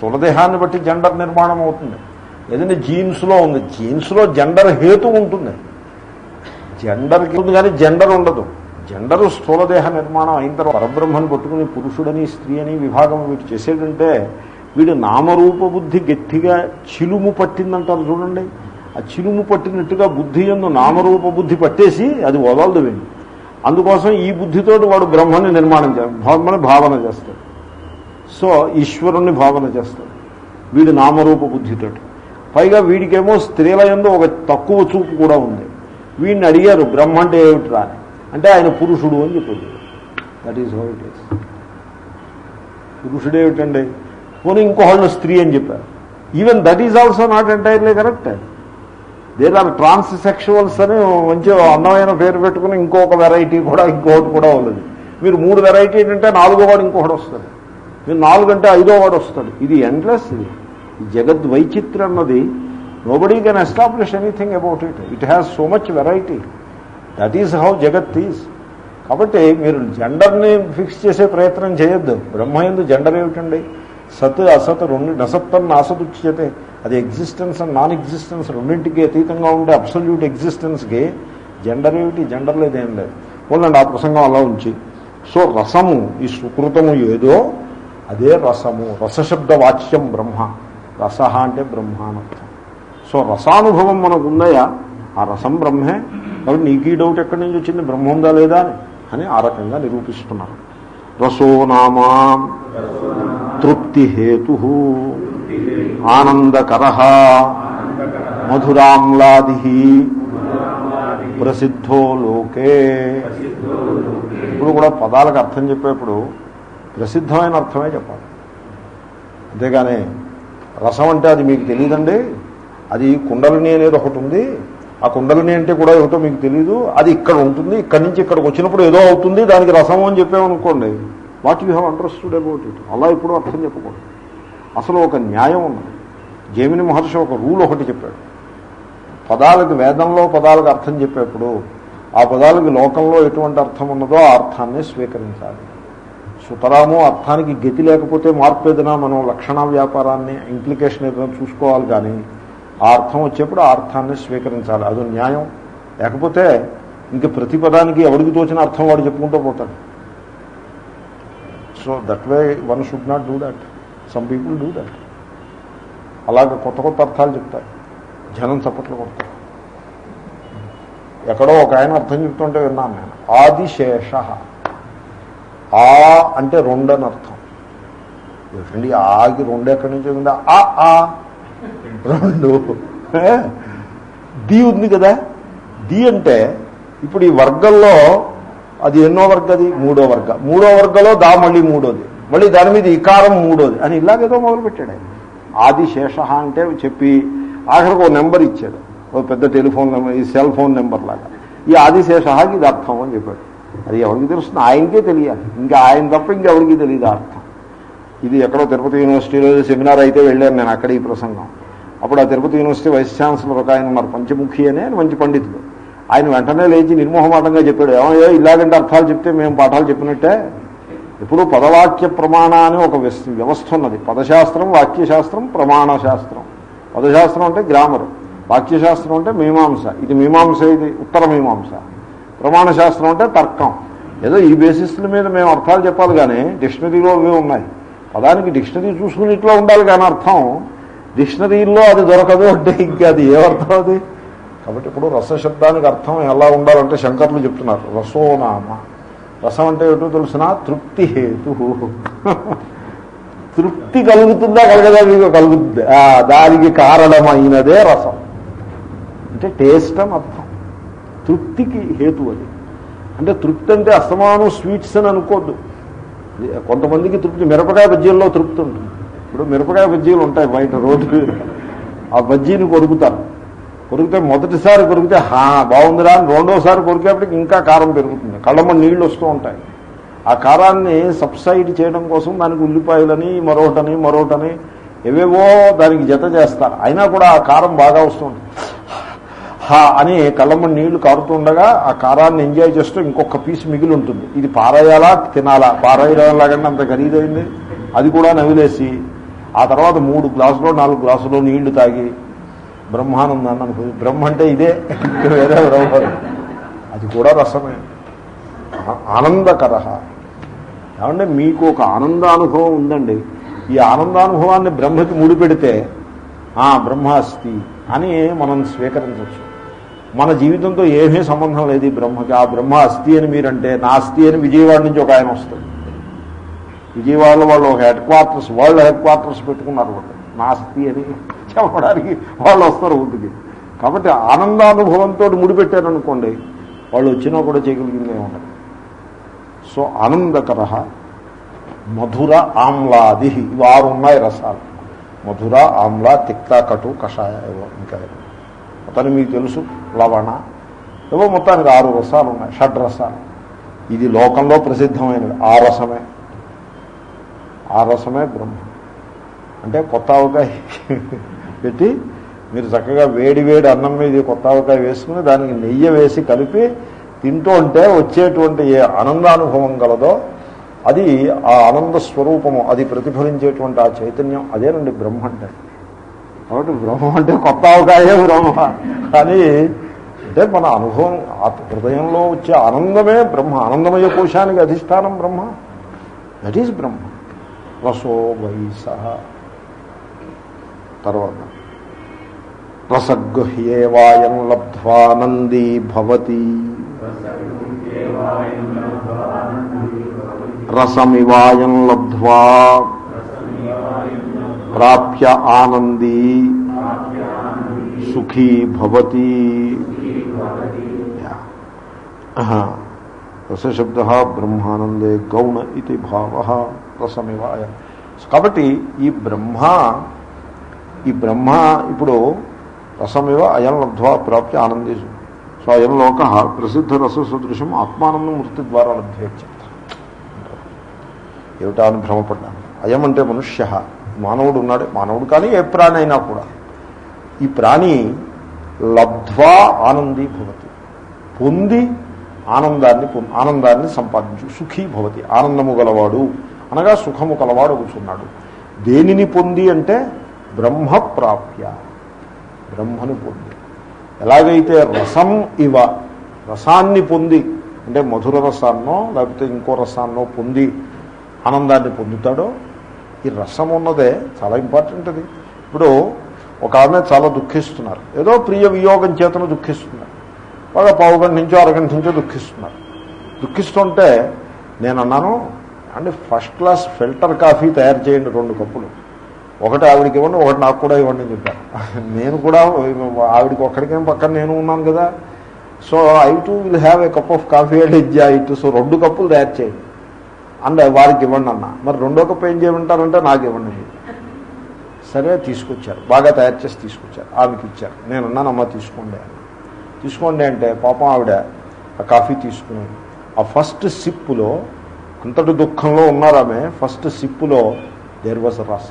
స్థూలదేహాన్ని బట్టి జెండర్ నిర్మాణం అవుతుంది ఏదంటే జీన్స్లో ఉంది జీన్స్లో జెండర్ హేతు ఉంటుంది జెండర్కి ఉంది కానీ జెండర్ ఉండదు జెండర్ స్థూలదేహ నిర్మాణం అయిన తర్వాత పరబ్రహ్మను పట్టుకుని పురుషుడని స్త్రీ అని విభాగం వీటి చేసేటంటే వీడు నామరూప బుద్ధి గట్టిగా చిలుము పట్టిందంటారు చూడండి ఆ చిలుము పట్టినట్టుగా బుద్ధి ఎందు నామరూప బుద్ధి పట్టేసి అది వదలదు వీడిని అందుకోసం ఈ బుద్ధితోటి వాడు బ్రహ్మని నిర్మాణం చేస్తాడు బ్రహ్మని భావన చేస్తాడు సో ఈశ్వరుణ్ణి భావన చేస్తాడు వీడి నామరూప బుద్ధితోటి పైగా వీడికేమో స్త్రీల ఎందు ఒక తక్కువ చూపు కూడా ఉంది వీడిని అడిగారు బ్రహ్మ అంటే ఏమిట్రా అని అంటే ఆయన పురుషుడు అని చెప్పాడు that is how it is పురుషుడు ఏమిటండి పోనీ ఇంకోళ్ళు స్త్రీ అని చెప్పారు even that is also not entirely correct there are transsexuals అని మంచి అందమైన పేరు పెట్టుకుని ఇంకొక వెరైటీ కూడా ఇంకొకటి కూడా ఉన్నది మీరు మూడు వెరైటీ ఏంటంటే నాలుగో వాడు ఇంకొకటి వస్తుంది మీరు నాలుగు అంటే ఐదో వాడు వస్తాడు ఇది ఎండ్లెస్ ఇది ఈ జగద్ వైచిత్ర్యం అన్నది nobody can establish anything about it it has so much variety that is how జగత్ ఈజ్ కాబట్టి మీరు జెండర్ని ఫిక్స్ చేసే ప్రయత్నం చేయొద్దు బ్రహ్మయందు జెండర్ ఏమిటండి సత్ అసత్ రెండు నసత్తన్ నాసతుచ్యతే అది ఎగ్జిస్టెన్స్ అండ్ నాన్ ఎగ్జిస్టెన్స్ రెండింటికి అతీతంగా ఉండే అబ్సల్యూట్ ఎగ్జిస్టెన్స్కి జెండర్ ఏమిటి జెండర్ లేదేం లేదు పోలండి ఆ ప్రసంగం అలా ఉంచి సో రసము ఈ సుకృతము ఏదో అదే రసము రసశబ్ద వాచ్యం బ్రహ్మ రస అంటే బ్రహ్మ అనర్థం సో రసానుభవం మనకు ఉందయా ఆ రసం బ్రహ్మే కాబట్టి నీకు ఈ డౌట్ ఎక్కడి నుంచి వచ్చింది బ్రహ్మ ఉందా లేదా అని అని ఆ రకంగా నిరూపిస్తున్నారు రసో నామా తృప్తిహేతు ఆనందకర మధురామ్లాది ప్రసిద్ధో లోకే ఇప్పుడు కూడా పదాలకు అర్థం చెప్పేప్పుడు ప్రసిద్ధమైన అర్థమే చెప్పాలి అంతేగాని రసం అంటే అది మీకు తెలియదండి అది కుండలిని అనేది ఒకటి ఉంది ఆ కుండలిని అంటే కూడా ఏమిటో మీకు తెలియదు అది ఇక్కడ ఉంటుంది ఇక్కడి నుంచి ఇక్కడికి వచ్చినప్పుడు ఏదో అవుతుంది దానికి రసం అని చెప్పామనుకోండి what you have understood about it అలా ఇప్పుడు అర్థం చెప్పకూడదు అసలు ఒక న్యాయం ఉన్నది జైమిని మహర్షి ఒక రూల్ ఒకటి చెప్పాడు పదాలకు వేదంలో పదాలకు అర్థం చెప్పేప్పుడు ఆ పదాలకు లోకంలో ఎటువంటి అర్థం ఉన్నదో ఆ అర్థాన్ని స్వీకరించాలి సుతరాము అర్థానికి గతి లేకపోతే మార్పు ఏదైనా మనం లక్షణ వ్యాపారాన్ని ఇంప్లికేషన్ ఏదైనా చూసుకోవాలి కానీ ఆ అర్థం వచ్చేప్పుడు ఆ అర్థాన్ని స్వీకరించాలి అది న్యాయం లేకపోతే ఇంక ప్రతి పదానికి ఎవరికి తోచిన అర్థం వాడు చెప్పుకుంటూ పోతాడు so that way one should not do that some people do that అలాగే కొత్త కొత్త అర్థాలు చెప్తారు జనం చప్పట్లు కొడతారు ఎక్కడో ఒక ఆయన అర్థం చెప్తుంటే విన్నాను నేను ఆదిశేష ఆ అంటే రెండు అని అర్థం ఏమిటండి ఆకి రెండు ఎక్కడి నుంచి ఉంది ఆ ఆ రెండు ఏ? ది ఉంది కదా ది అంటే ఇప్పుడు ఈ వర్గంలో అది ఎన్నో వర్గది మూడో వర్గ మూడో వర్గంలో దా మళ్ళీ మూడోది మళ్ళీ దాని మీద ఇకారం మూడోది అని ఇలాగేదో మొదలుపెట్టాడు ఆయన ఆదిశేష అంటే చెప్పి ఆఖరికి ఒక నెంబర్ ఇచ్చాడు ఓ పెద్ద టెలిఫోన్ నెంబర్ ఈ సెల్ ఫోన్ నెంబర్ లాగా ఈ ఆదిశేషకి ఇది అర్థం అని చెప్పాడు అది ఎవరికి తెలుస్తుంది ఆయనకే తెలియాలి ఇంకా ఆయన తప్ప ఇంకెవరికి తెలియదు ఆ అర్థం ఇది ఎక్కడో తిరుపతి యూనివర్సిటీలో సెమినార్ అయితే వెళ్ళాను నేను అక్కడ ఈ ప్రసంగం అప్పుడు ఆ తిరుపతి యూనివర్సిటీ వైస్ ఛాన్సలర్ ఒక ఆయన ఉన్నారు పంచముఖి అని ఆయన మంచి పండితుడు ఆయన వెంటనే లేచి నిర్మోహమాటంగా చెప్పాడు ఏమయ్యో ఇలాగంటే అర్థాలు చెప్తే మేము పాఠాలు చెప్పినట్టే ఇప్పుడు పదవాక్య ప్రమాణ అని ఒక వ్యస్- వ్యవస్థ ఉన్నది పదశాస్త్రం వాక్యశాస్త్రం ప్రమాణ శాస్త్రం పదశాస్త్రం అంటే గ్రామర్ వాక్యశాస్త్రం అంటే మీమాంస ఇది మీమాంస ఇది ఉత్తర మీమాంస ప్రమాణ శాస్త్రం అంటే తర్కం ఏదో ఈ బేసిస్ల మీద మేము అర్థాలు చెప్పాలి కానీ డిక్షనరీలో ఇవే ఉన్నాయి పదానికి డిక్షనరీ చూసుకుని ఇట్లా ఉండాలి కానీ అర్థం డిక్షనరీలో అది దొరకదు అంటే ఇంకా అది ఏ అర్థం అది కాబట్టి ఇప్పుడు రసశబ్దానికి అర్థం ఎలా ఉండాలంటే శంకర్లు చెప్తున్నారు రసోనామ రసం అంటే ఏమిటో తెలుసిన తృప్తి హేతు తృప్తి కలుగుతుందా కలగదా మీకు కలుగుతుంది ఆ, దానికి కారణమైనదే రసం అంటే టేస్ట్ అని అర్థం తృప్తికి హేతు అది అంటే తృప్తి అంటే అస్తమానం స్వీట్స్ అని అనుకోద్దు కొంతమందికి తృప్తి మిరపకాయ బజ్జీల్లో తృప్తి ఉంటుంది ఇప్పుడు మిరపకాయ బజ్జీలు ఉంటాయి బయట రోడ్డు మీద. ఆ బజ్జీని కొరుకుతారు కొరికితే మొదటిసారి కొరికితే హా బాగుందిరా అని రెండోసారి కొరికేపటికి ఇంకా కారం పెరుగుతుంది కళ్ళమ్మ నీళ్లు వస్తూ ఉంటాయి ఆ కారాన్ని సబ్సైడ్ చేయడం కోసం దానికి ఉల్లిపాయలని మరొకటని మరొకటని ఏవేవో దానికి జత చేస్తారు అయినా కూడా ఆ కారం బాగా వస్తుంది హా అని కళ్ళమ్మ నీళ్లు కారుతుండగా ఆ కారాన్ని ఎంజాయ్ చేస్తూ ఇంకొక పీస్ మిగిలి ఉంటుంది ఇది పారేయాలా తినాలా పారేయడం లాగంటే అంత ఖరీదైంది అది కూడా నవిలేసి ఆ తర్వాత మూడు గ్లాసులో నాలుగు గ్లాసులో నీళ్లు తాగి బ్రహ్మానందాన్ని అనుభవి బ్రహ్మ అంటే ఇదే ఇంకా వేరే బ్రహ్మ అది కూడా రసమే ఆ- ఆనందకర ఏమంటే మీకు ఒక ఆనందానుభవం ఉందండి ఈ ఆనందానుభవాన్ని బ్రహ్మకి ముడిపెడితే ఆ బ్రహ్మ అస్తి అని మనం స్వీకరించవచ్చు మన జీవితంతో ఏమీ సంబంధం లేదు ఈ బ్రహ్మకి ఆ బ్రహ్మ అస్థి అని మీరంటే నా అస్థి అని విజయవాడ నుంచి ఒక ఆయన వస్తాడు విజయవాడలో వాళ్ళు ఒక headquarters world headquarters పెట్టుకున్నారు వాళ్ళు నా అస్థి అని చెప్పడానికి వాళ్ళు వస్తారు ఊరికి కాబట్టి ఆనందానుభవంతో ముడిపెట్టారనుకోండి వాళ్ళు వచ్చినా కూడా చేయగలిగిందే ఉండదు సో ఆనందకర మధుర ఆమ్లాది ఇవి ఆరు ఉన్నాయి రసాలు మధుర ఆమ్ల తిక్త కటు కషాయ ఏవో ఇంకా ఏవో. మొత్తాన్ని మీకు తెలుసు లవణ ఏవో మొత్తానికి ఆరు రసాలు ఉన్నాయి షడ్ రసాలు ఇది లోకంలో ప్రసిద్ధమైనది ఆ రసమే ఆ రసమే బ్రహ్మ అంటే కొత్త ఆవకాయ పెట్టి మీరు చక్కగా వేడి వేడి అన్నం మీద ఈ కొత్త ఆవకాయ వేసుకుని దానికి నెయ్యి వేసి కలిపి తింటూ ఉంటే వచ్చేటువంటి ఏ ఆనందానుభవం గలదో అది ఆ ఆనంద స్వరూపము అది ప్రతిఫలించేటువంటి ఆ చైతన్యం అదేనండి బ్రహ్మ అంటే కాబట్టి బ్రహ్మ అంటే కొత్త అవకాశం బ్రహ్మ కానీ అంటే మన అనుభవం ఆత్మ హృదయంలో వచ్చే ఆనందమే బ్రహ్మ ఆనందమయ కోశానికి అధిష్టానం బ్రహ్మ దట్ ఈజ్ బ్రహ్మ రసో వైస తర్వాత రసగృహ్యేవాయం లబ్ధ్వానందీ భవతి రసమివాయం లబ్ధ్వా ప్రాప్య ఆనందీ సుఖీ భవతి యా. ఆహా. రసశబ్ద బ్రహ్మానందే గౌణ ఇది భావ రసమివాయ కాబట్టి ఈ బ్రహ్మ ఈ బ్రహ్మ ఇప్పుడు రసమివ అయం లబ్ధ్వా ప్రాప్య ఆనందే సో అయం లోక ప్రసిద్ధ రస సదృశం ఆత్మానందం మృతి ద్వారా లభ్యేచ్ఛ ఏమిటా అని భ్రమపడ్డాను అయం అంటే మనుష్య మానవుడు ఉన్నాడు మానవుడు కానీ ఏ ప్రాణి అయినా కూడా ఈ ప్రాణి లబ్ధ్వా ఆనందీ భవతి పొంది ఆనందాన్ని పొం- ఆనందాన్ని సంపాదించు సుఖీ భవతి ఆనందము గలవాడు అనగా సుఖము కలవాడు కూర్చున్నాడు దేనిని పొంది అంటే బ్రహ్మ ప్రాప్య బ్రహ్మను పొంది ఎలాగైతే రసం ఇవ రసాన్ని పొంది అంటే మధుర రసాన్నో లేకపోతే ఇంకో రసాన్నో పొంది ఆనందాన్ని పొందుతాడో ఈ రసం ఉన్నదే చాలా ఇంపార్టెంట్ అది ఇప్పుడు ఒక ఆమె చాలా దుఃఖిస్తున్నారు ఏదో ప్రియ వియోగం చేతను దుఃఖిస్తున్నారు బాగా పావు గంట నుంచో అరగంట నుంచో దుఃఖిస్తున్నారు దుఃఖిస్తుంటే నేను అన్నాను అంటే ఫస్ట్ క్లాస్ ఫిల్టర్ కాఫీ తయారు చేయండి రెండు కప్పులు ఒకటి ఆవిడకి ఇవ్వండి ఒకటి నాకు కూడా ఇవ్వండి అని చెప్పాను నేను కూడా ఆవిడకి ఒక్కడికేం పక్కన నేను ఉన్నాను కదా so I to will have a cup of coffee and ఇజ్జా ఇట్ సో రెండు కప్పులు తయారు చేయండి అండ్ వారికి ఇవ్వండి అన్న మరి రెండో కప్పు ఏం చేయమంటారంటే నాకు ఇవ్వండి అని చెప్పాను. సరే తీసుకొచ్చారు బాగా తయారు చేసి తీసుకొచ్చారు ఆమెకి ఇచ్చారు నేను అన్నాను అమ్మ తీసుకోండి అని తీసుకోండి అంటే పాపం ఆవిడ ఆ కాఫీ తీసుకుని ఆ ఫస్ట్ సిప్పులో అంతటి దుఃఖంలో ఉన్నారు ఆమె ఫస్ట్ సిప్పులో దేర్ వాజ్ రస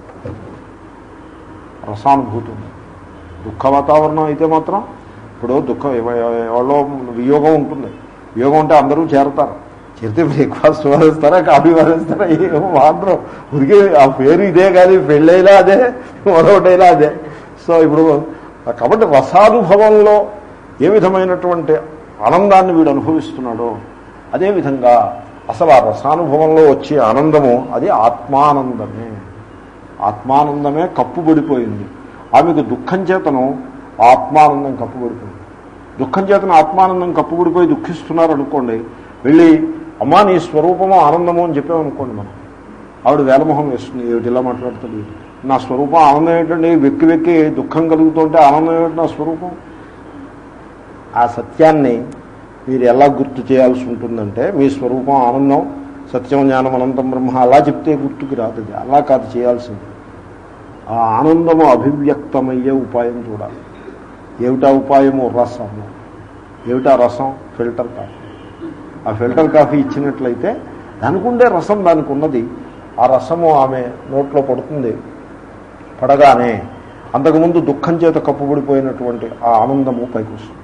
రసానుభూతి ఉంది దుఃఖ వాతావరణం అయితే మాత్రం ఇప్పుడు దుఃఖం ఎవ- ఎవరో వియోగం ఉంటుంది వియోగం ఉంటే అందరూ చేరతారు చేరితే బ్రేక్ఫాస్ట్ వారేస్తారా కాఫీ వారేస్తారా ఏమో మాత్రం ఉరికే ఆ పేరు ఇదే కానీ పెళ్ళైనా అదే మరొకటైనా అదే సో ఇప్పుడు కాబట్టి రసానుభవంలో ఏ విధమైనటువంటి ఆనందాన్ని వీడు అనుభవిస్తున్నాడో అదేవిధంగా అసలు ఆ రసానుభవంలో వచ్చే ఆనందము అది ఆత్మానందమే ఆత్మానందమే కప్పుబడిపోయింది ఆమెకు దుఃఖం చేతను ఆత్మానందం కప్పుబడిపోయింది దుఃఖం చేతను ఆత్మానందం కప్పుబడిపోయి దుఃఖిస్తున్నారు అనుకోండి వెళ్ళి అమ్మా నీ స్వరూపము ఆనందము అని చెప్పామనుకోండి మనం ఆవిడ వేలమొహం వేస్తుంది ఏమిటి ఇలా మాట్లాడుతుంది నా స్వరూపం ఆనందం ఏంటండి వెక్కి వెక్కి దుఃఖం కలుగుతుంటే ఆనందం ఏమిటి నా స్వరూపం ఆ సత్యాన్ని మీరు ఎలా గుర్తు చేయాల్సి ఉంటుందంటే మీ స్వరూపం ఆనందం సత్యం జ్ఞానం అనంతం బ్రహ్మ అలా చెప్తే గుర్తుకు రాదు అది. అలా కాదు చేయాల్సింది ఆ ఆనందము అభివ్యక్తమయ్యే ఉపాయం చూడాలి ఏమిటా ఉపాయము రసము ఏమిటా రసం ఫిల్టర్ కాఫీ ఆ ఫిల్టర్ కాఫీ ఇచ్చినట్లయితే దానికి ఉండే రసం దానికి ఉన్నది ఆ రసము ఆమె నోట్లో పడుతుంది పడగానే అంతకుముందు దుఃఖం చేత కప్పుబడిపోయినటువంటి ఆ ఆనందము పైకి వస్తుంది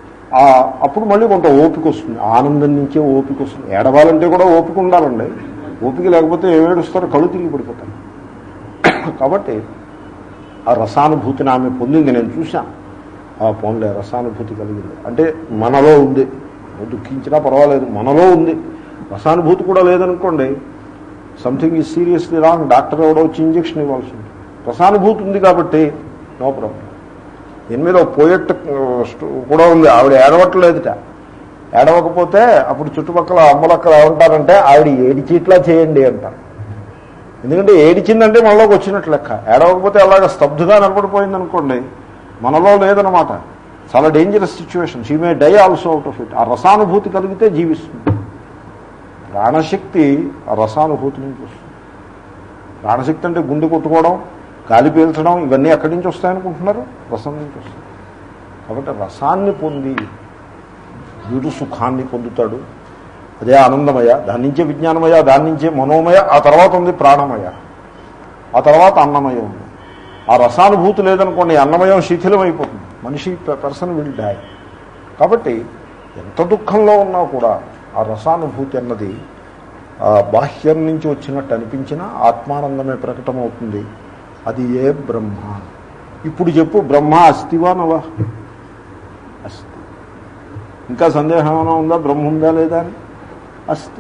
ఆ అప్పుడు మళ్ళీ కొంత ఓపిక వస్తుంది ఆనందం నుంచే ఓపిక వస్తుంది ఏడవాలంటే కూడా ఓపిక ఉండాలండి ఓపిక లేకపోతే ఏమేడుస్తారో కళ్ళు తిరిగి పడిపోతారు కాబట్టి ఆ రసానుభూతిని ఆమె పొందింది నేను చూశాను ఆ పోన్లే రసానుభూతి కలిగింది అంటే మనలో ఉంది దుఃఖించినా పర్వాలేదు మనలో ఉంది రసానుభూతి కూడా లేదనుకోండి something is seriously wrong doctor ఎవడో వచ్చి ఇంజక్షన్ ఇవ్వాల్సి ఉంది రసానుభూతి ఉంది కాబట్టి నో ప్రాబ్లం దీని మీద పోయెట్ కూడా ఉంది ఆవిడ ఏడవట్లేదుట ఏడవకపోతే అప్పుడు చుట్టుపక్కల అమ్మలక్కలు ఏమంటారంటే ఆవిడ ఏడిచిట్లా చేయండి అంటారు ఎందుకంటే ఏడిచిందంటే మనలోకి వచ్చినట్లు లెక్క ఏడవకపోతే అలాగ స్తబ్దుగా నిలబడిపోయింది అనుకోండి మనలో లేదనమాట చాలా dangerous situation she may die also out of it ఆ రసానుభూతి కలిగితే జీవిస్తుంది ప్రాణశక్తి ఆ రసానుభూతి నుంచి వస్తుంది ప్రాణశక్తి అంటే గుండె కొట్టుకోవడం గాలి పీల్చడం ఇవన్నీ ఎక్కడి నుంచి వస్తాయనుకుంటున్నారు రసం నుంచి వస్తాయి కాబట్టి రసాన్ని పొంది వీడు సుఖాన్ని పొందుతాడు అదే ఆనందమయ దాని నుంచే విజ్ఞానమయ దాని నుంచే మనోమయ ఆ తర్వాత ఉంది ప్రాణమయ ఆ తర్వాత అన్నమయ ఉంది ఆ రసానుభూతి లేదనుకోండి అన్నమయం శిథిలం అయిపోతుంది మనిషి పర్సన్ విల్ డై కాబట్టి ఎంత దుఃఖంలో ఉన్నా కూడా ఆ రసానుభూతి అన్నది ఆ బాహ్యం నుంచి వచ్చినట్టు అనిపించినా ఆత్మానందమే ప్రకటమవుతుంది అది ఏ బ్రహ్మ ఇప్పుడు చెప్పు బ్రహ్మ అస్తివా నవా అస్తి ఇంకా సందేహం ఏమైనా ఉందా బ్రహ్మ ఉందా లేదా అని అస్తి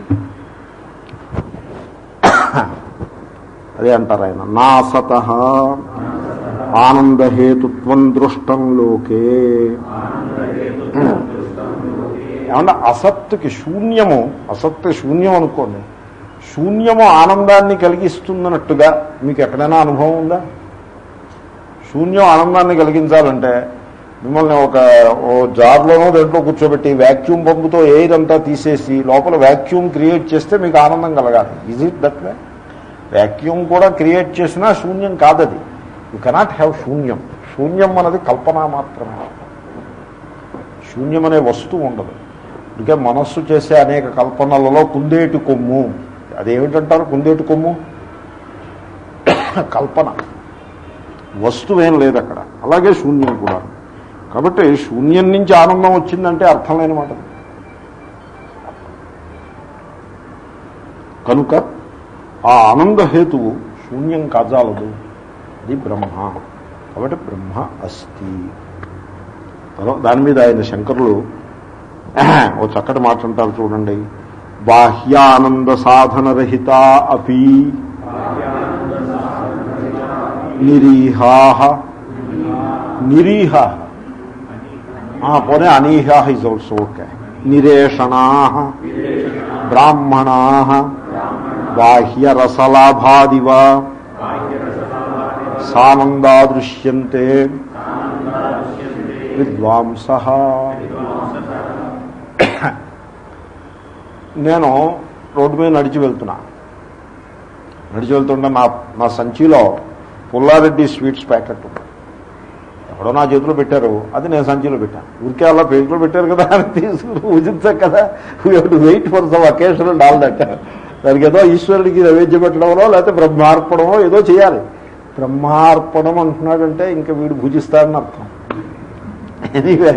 అదే అంటారు ఆయన నా సత ఆనందహేతుత్వం దృష్టం లోకే ఏమన్నా అసత్తుకి శూన్యము అసత్తు శూన్యం అనుకోండి శూన్యము ఆనందాన్ని కలిగిస్తున్నట్టుగా మీకు ఎక్కడైనా అనుభవం ఉందా శూన్యం ఆనందాన్ని కలిగించాలంటే మిమ్మల్ని ఒక ఓ జార్లోనో దాంట్లో కూర్చోబెట్టి వ్యాక్యూమ్ పంపుతో ఎయిర్ అంతా తీసేసి లోపల వ్యాక్యూమ్ క్రియేట్ చేస్తే మీకు ఆనందం కలగాలి is it that way vacuum కూడా క్రియేట్ చేసినా శూన్యం కాదది యు కెనాట్ హ్యావ్ శూన్యం శూన్యం అన్నది కల్పన మాత్రమే శూన్యం అనే వస్తువు ఉండదు అందుకే మనస్సు చేసే అనేక కల్పనలలో కుందేటి కొమ్ము అదేమిటంటారు కుందేటి కొమ్ము కల్పన వస్తువేం లేదు అక్కడ అలాగే శూన్యం కూడా కాబట్టి శూన్యం నుంచి ఆనందం వచ్చిందంటే అర్థం లేని మాట కనుక ఆ ఆనంద హేతువు శూన్యం కాజాలదు అది బ్రహ్మ కాబట్టి బ్రహ్మ అస్తి తర్వాత దాని మీద ఆయన శంకరులు ఓ చక్కటి మాట అంటారు చూడండి బాహ్యానంద సాధనరహిత అపి నిరీహా నిరీహ పోనీ అనీహా ఇస్ ఆల్సో ఓకే నిరేషణా బ్రాహ్మణా బాహ్యరసలాభాదివ సానందా దృశ్యంతే విద్వాంస నేను రోడ్డు మీద నడిచి వెళ్తున్నా నడిచి వెళ్తుంటే నా నా సంచిలో పుల్లారెడ్డి స్వీట్స్ ప్యాకెట్ ఉంది ఎవడో నా చేతిలో పెట్టారు అది నేను సంచిలో పెట్టాను ఊరికే అలా పేజీలో పెట్టారు కదా అని తీసుకుని పూజించాం కదా to wait for some occasion doll that దానికి ఏదో ఈశ్వరుడికి నైవేద్యం పెట్టడమో లేకపోతే బ్రహ్మార్పణమో ఏదో చేయాలి బ్రహ్మార్పణం అంటున్నాడంటే ఇంకా వీడు భుజిస్తాడని అర్థం ఎనీవే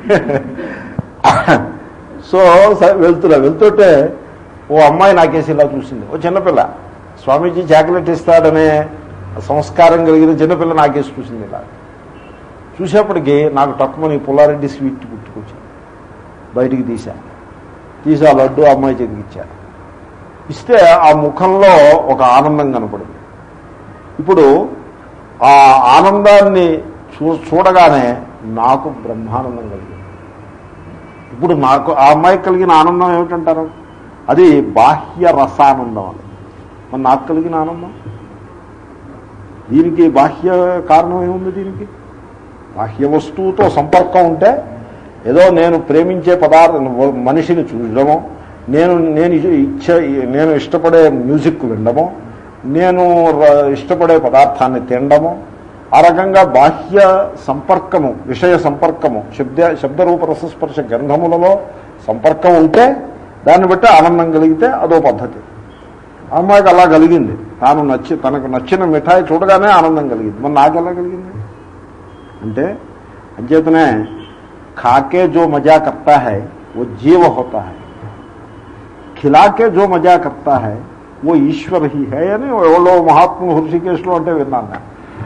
సో వెళ్తున్నా వెళ్తుంటే ఓ అమ్మాయి నాకేసి ఇలా చూసింది ఓ చిన్నపిల్ల స్వామీజీ చాక్లెట్ ఇస్తాడనే సంస్కారం కలిగిన చిన్నపిల్ల నాకేసి చూసింది ఇలా చూసేప్పటికి నాకు తక్కువని పుల్లారెడ్డి స్వీట్ గుర్తుకొచ్చింది బయటికి తీశా తీసి ఆ లడ్డు అమ్మాయి చేతికి ఇచ్చాను ఇస్తే ఆ ముఖంలో ఒక ఆనందం కనపడింది ఇప్పుడు ఆ ఆనందాన్ని చూ చూడగానే నాకు బ్రహ్మానందం కలిగింది ఇప్పుడు నాకు ఆ అమ్మాయికి కలిగిన ఆనందం ఏమిటంటారు అది బాహ్య రసానందం అని మరి నాకు కలిగిన ఆనందం దీనికి బాహ్య కారణం ఏముంది దీనికి బాహ్య వస్తువుతో సంపర్కం ఉంటే ఏదో నేను ప్రేమించే పదార్థం మనిషిని చూడడమో నేను నేను ఇచ్చ నేను ఇష్టపడే మ్యూజిక్ వినడమో నేను ఇష్టపడే పదార్థాన్ని తినడము ఆ రకంగా బాహ్య సంపర్కము విషయ సంపర్కము శబ్ద శబ్దరూప రసస్పర్శ గంధములలో సంపర్కం ఉంటే దాన్ని బట్టి ఆనందం కలిగితే అదో పద్ధతి అమ్మాయికి అలా కలిగింది తాను నచ్చి తనకు నచ్చిన మిఠాయి చూడగానే ఆనందం కలిగింది మరి నాకు ఎలా కలిగింది అంటే అంచేతనే खाके जो मजा करता है वो जीव होता है खिला के जो मजा करता है ఓ ఈశ్వర హి హే అని ఎవరో మహాత్ములు హృషికేశ్లో అంటే విన్నాను నేను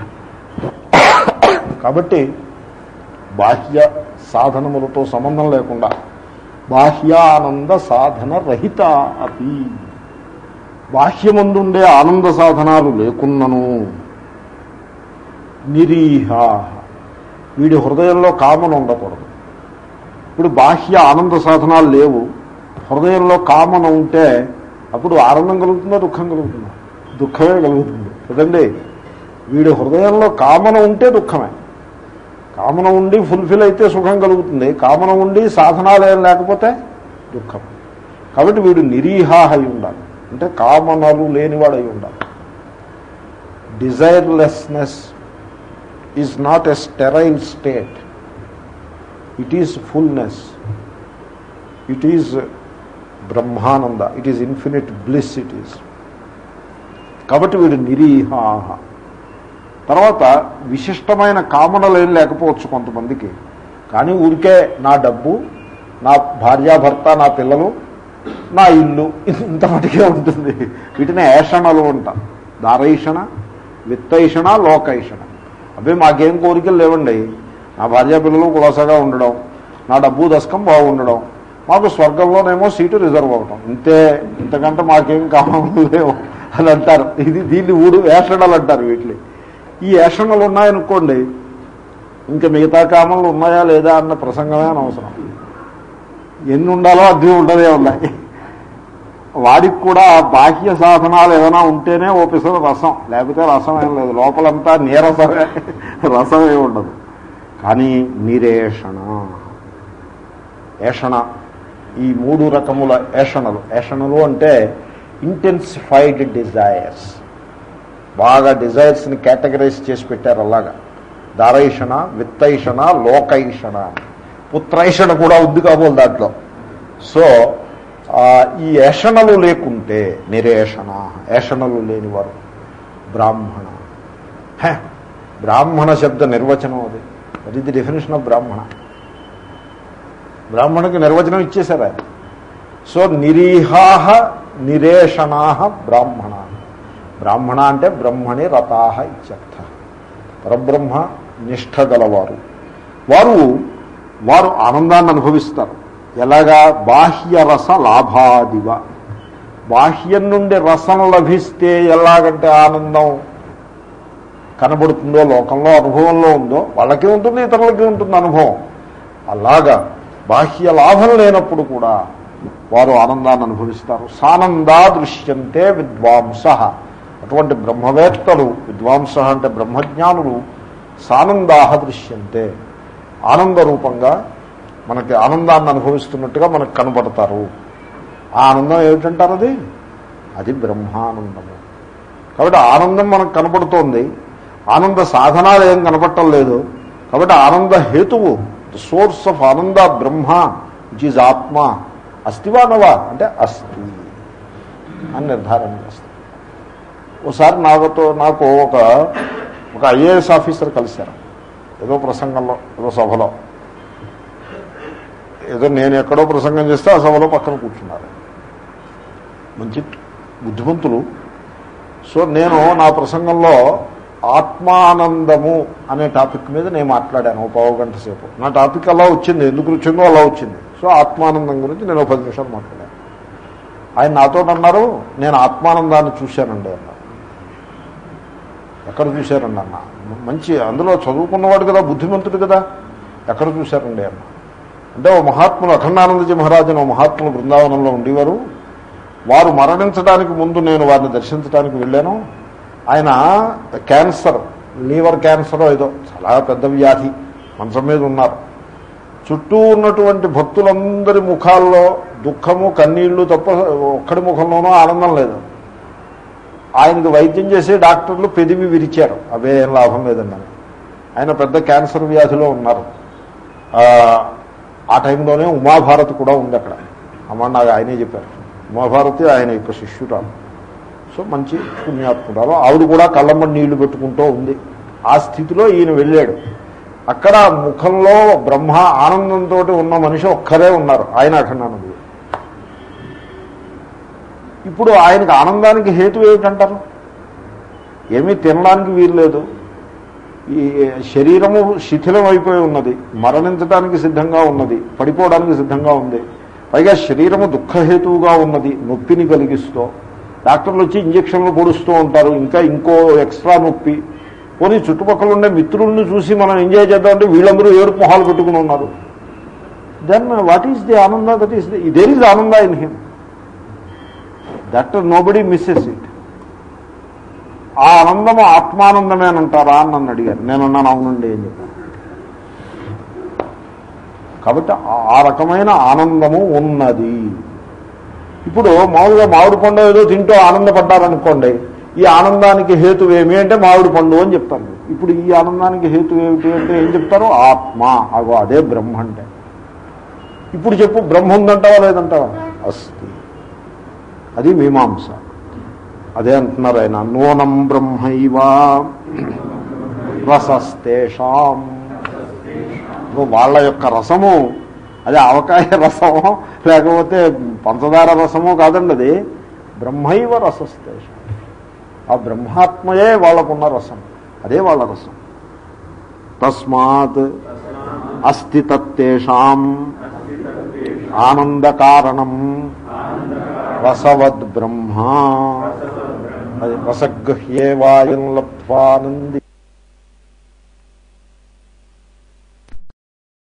కాబట్టి బాహ్య సాధనములతో సంబంధం లేకుండా బాహ్యానంద సాధన రహిత అపి బాహ్యమందుండే ఆనంద సాధనాలు లేకున్నను నిరీహ వీడి హృదయంలో కామన ఉండకూడదు ఇప్పుడు బాహ్య ఆనంద సాధనాలు లేవు హృదయంలో కామన ఉంటే అప్పుడు ఆనందం కలుగుతుందా దుఃఖం కలుగుతుందా దుఃఖమే కలుగుతుంది కదండి వీడి హృదయంలో కామన ఉంటే దుఃఖమే కామన ఉండి ఫుల్ఫిల్ అయితే సుఖం కలుగుతుంది కామన ఉండి సాధనాలు ఏం లేకపోతే దుఃఖం కాబట్టి వీడు నిరీహాహ అయి ఉండాలి అంటే కామనలు లేనివాడు అయి ఉండాలి desirelessness is not a sterile state it is fullness it is బ్రహ్మానంద it is infinite bliss it is కాబట్టి వీడు నిరీహాహ తర్వాత విశిష్టమైన కామనలు ఏం లేకపోవచ్చు కొంతమందికి కానీ ఊరికే నా డబ్బు నా భార్యాభర్త నా పిల్లలు నా ఇల్లు ఇంత మటుకే ఉంటుంది వీటిని ఏషణలు అంటాం దారైషణ విత్తైషణ లోకైషణ అవే మాకేం కోరికలు లేవండి నా భార్యా పిల్లలు కులాసగా ఉండడం నా డబ్బు దశకం బాగుండడం మాకు స్వర్గంలోనేమో సీటు రిజర్వ్ అవ్వటం ఇంతే ఇంతకంటే మాకేం కావాలి లేవు అని అంటారు ఇది దీన్ని ఊడు ఏషణలు అంటారు వీటిని ఈ ఏషణలు ఉన్నాయనుకోండి ఇంకా మిగతా కామలు ఉన్నాయా లేదా అన్న ప్రసంగమే అనవసరం ఎన్ని ఉండాలో అద్దె ఉండదే ఉన్నాయి వాడికి కూడా బాహ్య సాధనాలు ఏమైనా ఉంటేనే ఓ పిసరు రసం లేకపోతే రసం ఏం లేదు లోపలంతా నీరసమే రసం ఏమి ఉండదు కానీ నిరేషణ ఏషణ ఈ మూడు రకముల ఏషణలు ఏషణలు అంటే ఇంటెన్సిఫైడ్ డిజైర్స్ బాగా డిజైర్స్ని కేటగరైజ్ చేసి పెట్టారు అలాగా దారైషణ విత్తైషణ లోకైషణ పుత్రైషణ కూడా ఉంది కాబోలు దాంట్లో సో ఆ, ఈ ఏషణలు లేకుంటే నిరేషణ ఏషణలు లేనివారు బ్రాహ్మణ హే, బ్రాహ్మణ శబ్ద నిర్వచనం అది అది ది డెఫినేషన్ ఆఫ్ బ్రాహ్మణ బ్రాహ్మణకి నిర్వచనం ఇచ్చేశారు ఆయన సో నిరీహాహ నిరేషణాహ బ్రాహ్మణ బ్రాహ్మణ అంటే బ్రహ్మణి రతాహ ఇత్యర్థ పరబ్రహ్మ నిష్ఠ గలవారు వారు వారు ఆనందాన్ని అనుభవిస్తారు ఎలాగా బాహ్య రస లాభాదివ బాహ్యం నుండి రసం లభిస్తే ఎలాగంటే ఆనందం కనబడుతుందో లోకంలో అనుభవంలో ఉందో వాళ్ళకి ఉంటుంది ఇతరులకి ఉంటుంది అనుభవం అలాగా బాహ్య లాభం లేనప్పుడు కూడా వారు ఆనందాన్ని అనుభవిస్తారు సానందా దృశ్యంతే విద్వాంస అటువంటి బ్రహ్మవేత్తలు విద్వాంస అంటే బ్రహ్మజ్ఞానులు సానందాహ దృశ్యంతే ఆనంద రూపంగా మనకి ఆనందాన్ని అనుభవిస్తున్నట్టుగా మనకు కనబడతారు ఆ ఆనందం ఏమిటంటారు అది అది బ్రహ్మానందము కాబట్టి ఆనందం మనకు కనబడుతోంది ఆనంద సాధనాలు ఏం కనపడటం లేదు కాబట్టి ఆనంద హేతువు ద సోర్స్ ఆఫ్ ఆనంద బ్రహ్మ విచ్ ఈజ్ ఆత్మ అస్తివానవా అంటే అస్తి అని నిర్ధారణ చేస్తాం ఒకసారి నాకుతో నాకు ఒక ఒక ఐఏఎస్ ఆఫీసర్ కలిశారు ఏదో ప్రసంగంలో ఏదో సభలో ఏదో నేను ఎక్కడో ప్రసంగం చేస్తే ఆ సభలో పక్కన కూర్చున్నారు మంచి బుద్ధిమంతులు సో నేను నా ప్రసంగంలో ఆత్మానందము అనే టాపిక్ మీద నేను మాట్లాడాను ఒక పావు గంట సేపు నా టాపిక్ అలా వచ్చింది ఎందుకు వచ్చిందో అలా వచ్చింది సో ఆత్మానందం గురించి నేను ఒక పది నిమిషాలు మాట్లాడాను ఆయన నాతో అన్నారు నేను ఆత్మానందాన్ని చూశానండి అన్నారు ఎక్కడ చూశారండి అన్న మంచి అందులో చదువుకున్నవాడు కదా బుద్ధిమంతుడు కదా ఎక్కడ చూశారండి అన్న అంటే ఓ మహాత్ములు అఖండానందజీ మహారాజు అని ఓ మహాత్ములు బృందావనంలో ఉండేవారు వారు మరణించడానికి ముందు నేను వారిని దర్శించడానికి వెళ్ళాను ఆయన క్యాన్సర్ లీవర్ క్యాన్సర్ ఏదో చాలా పెద్ద వ్యాధి మంచం మీద ఉన్నారు చుట్టూ ఉన్నటువంటి భక్తులందరి ముఖాల్లో దుఃఖము కన్నీళ్లు తప్ప ఒక్కడి ముఖంలోనూ ఆనందం లేదు ఆయనకి వైద్యం చేసే డాక్టర్లు పెదివి విరిచారు అవే ఏం లాభం లేదండి అని. ఆయన పెద్ద క్యాన్సర్ వ్యాధిలో ఉన్నారు ఆ, ఆ టైంలోనే ఉమాభారతి కూడా ఉంది అక్కడ అమ్మ నాకు ఆయనే చెప్పారు ఉమాభారతి ఆయన యొక్క శిష్యురాలు సో మంచి పుణ్యాత్మురాలు ఆవిడ కూడా కళ్ళమ్మ నీళ్లు పెట్టుకుంటూ ఉంది ఆ స్థితిలో ఈయన వెళ్ళాడు అక్కడ ముఖంలో బ్రహ్మ ఆనందంతో ఉన్న మనిషి ఒక్కరే ఉన్నారు ఆయన అఖండానందుడు ఇప్పుడు ఆయనకు ఆనందానికి హేతు ఏమిటంటారు ఏమీ తినడానికి వీలు లేదు ఈ శరీరము శిథిలం అయిపోయి ఉన్నది మరణించడానికి సిద్ధంగా ఉన్నది పడిపోవడానికి సిద్ధంగా ఉంది పైగా శరీరము దుఃఖహేతువుగా ఉన్నది నొప్పిని కలిగిస్తూ డాక్టర్లు వచ్చి ఇంజక్షన్లు పొడుస్తూ ఉంటారు ఇంకా ఇంకో ఎక్స్ట్రా నొప్పి పోనీ చుట్టుపక్కల ఉండే మిత్రులను చూసి మనం ఎంజాయ్ చేద్దామంటే వీళ్ళందరూ ఏడుపు మొహాలు పెట్టుకుని ఉన్నారు దెన్ వాట్ ఈస్ ది ఆనంద that is the there is ఆనంద in him that nobody misses it ఆ ఆనందము ఆత్మానందమే అని అంటారా అని నన్ను అడిగారు నేను అన్నాను అవునండి అని చెప్పాను కాబట్టి ఆ- ఆ రకమైన ఆనందము ఉన్నది ఇప్పుడు మామూలుగా మామిడి పండు ఏదో తింటూ ఆనందపడ్డారనుకోండి ఈ ఆనందానికి హేతు ఏమి అంటే మామిడి పండు అని చెప్తారు ఇప్పుడు ఈ ఆనందానికి హేతు ఏమిటి అంటే ఏం చెప్తారు ఆత్మ అగో అదే బ్రహ్మ అంటే ఇప్పుడు చెప్పు బ్రహ్మ ఉందంటావా లేదంటావా అస్తి అది మీమాంస అదే అంటున్నారు ఆయన నూనం బ్రహ్మైవా రసస్తేషాం ఇప్పుడు వాళ్ళ యొక్క రసము అదే అవకాయ రసము లేకపోతే పంచదార రసము కాదండి అది బ్రహ్మైవ రసస్తేషం ఆ బ్రహ్మాత్మయే వాళ్ళకున్న రసం అదే వాళ్ళ రసం తస్మాత్ అస్తి తత్తేషాం ఆనందకారణం రసవద్ బ్రహ్మ అది రసగృహ్యే వాయుం లబ్ధ్వానంది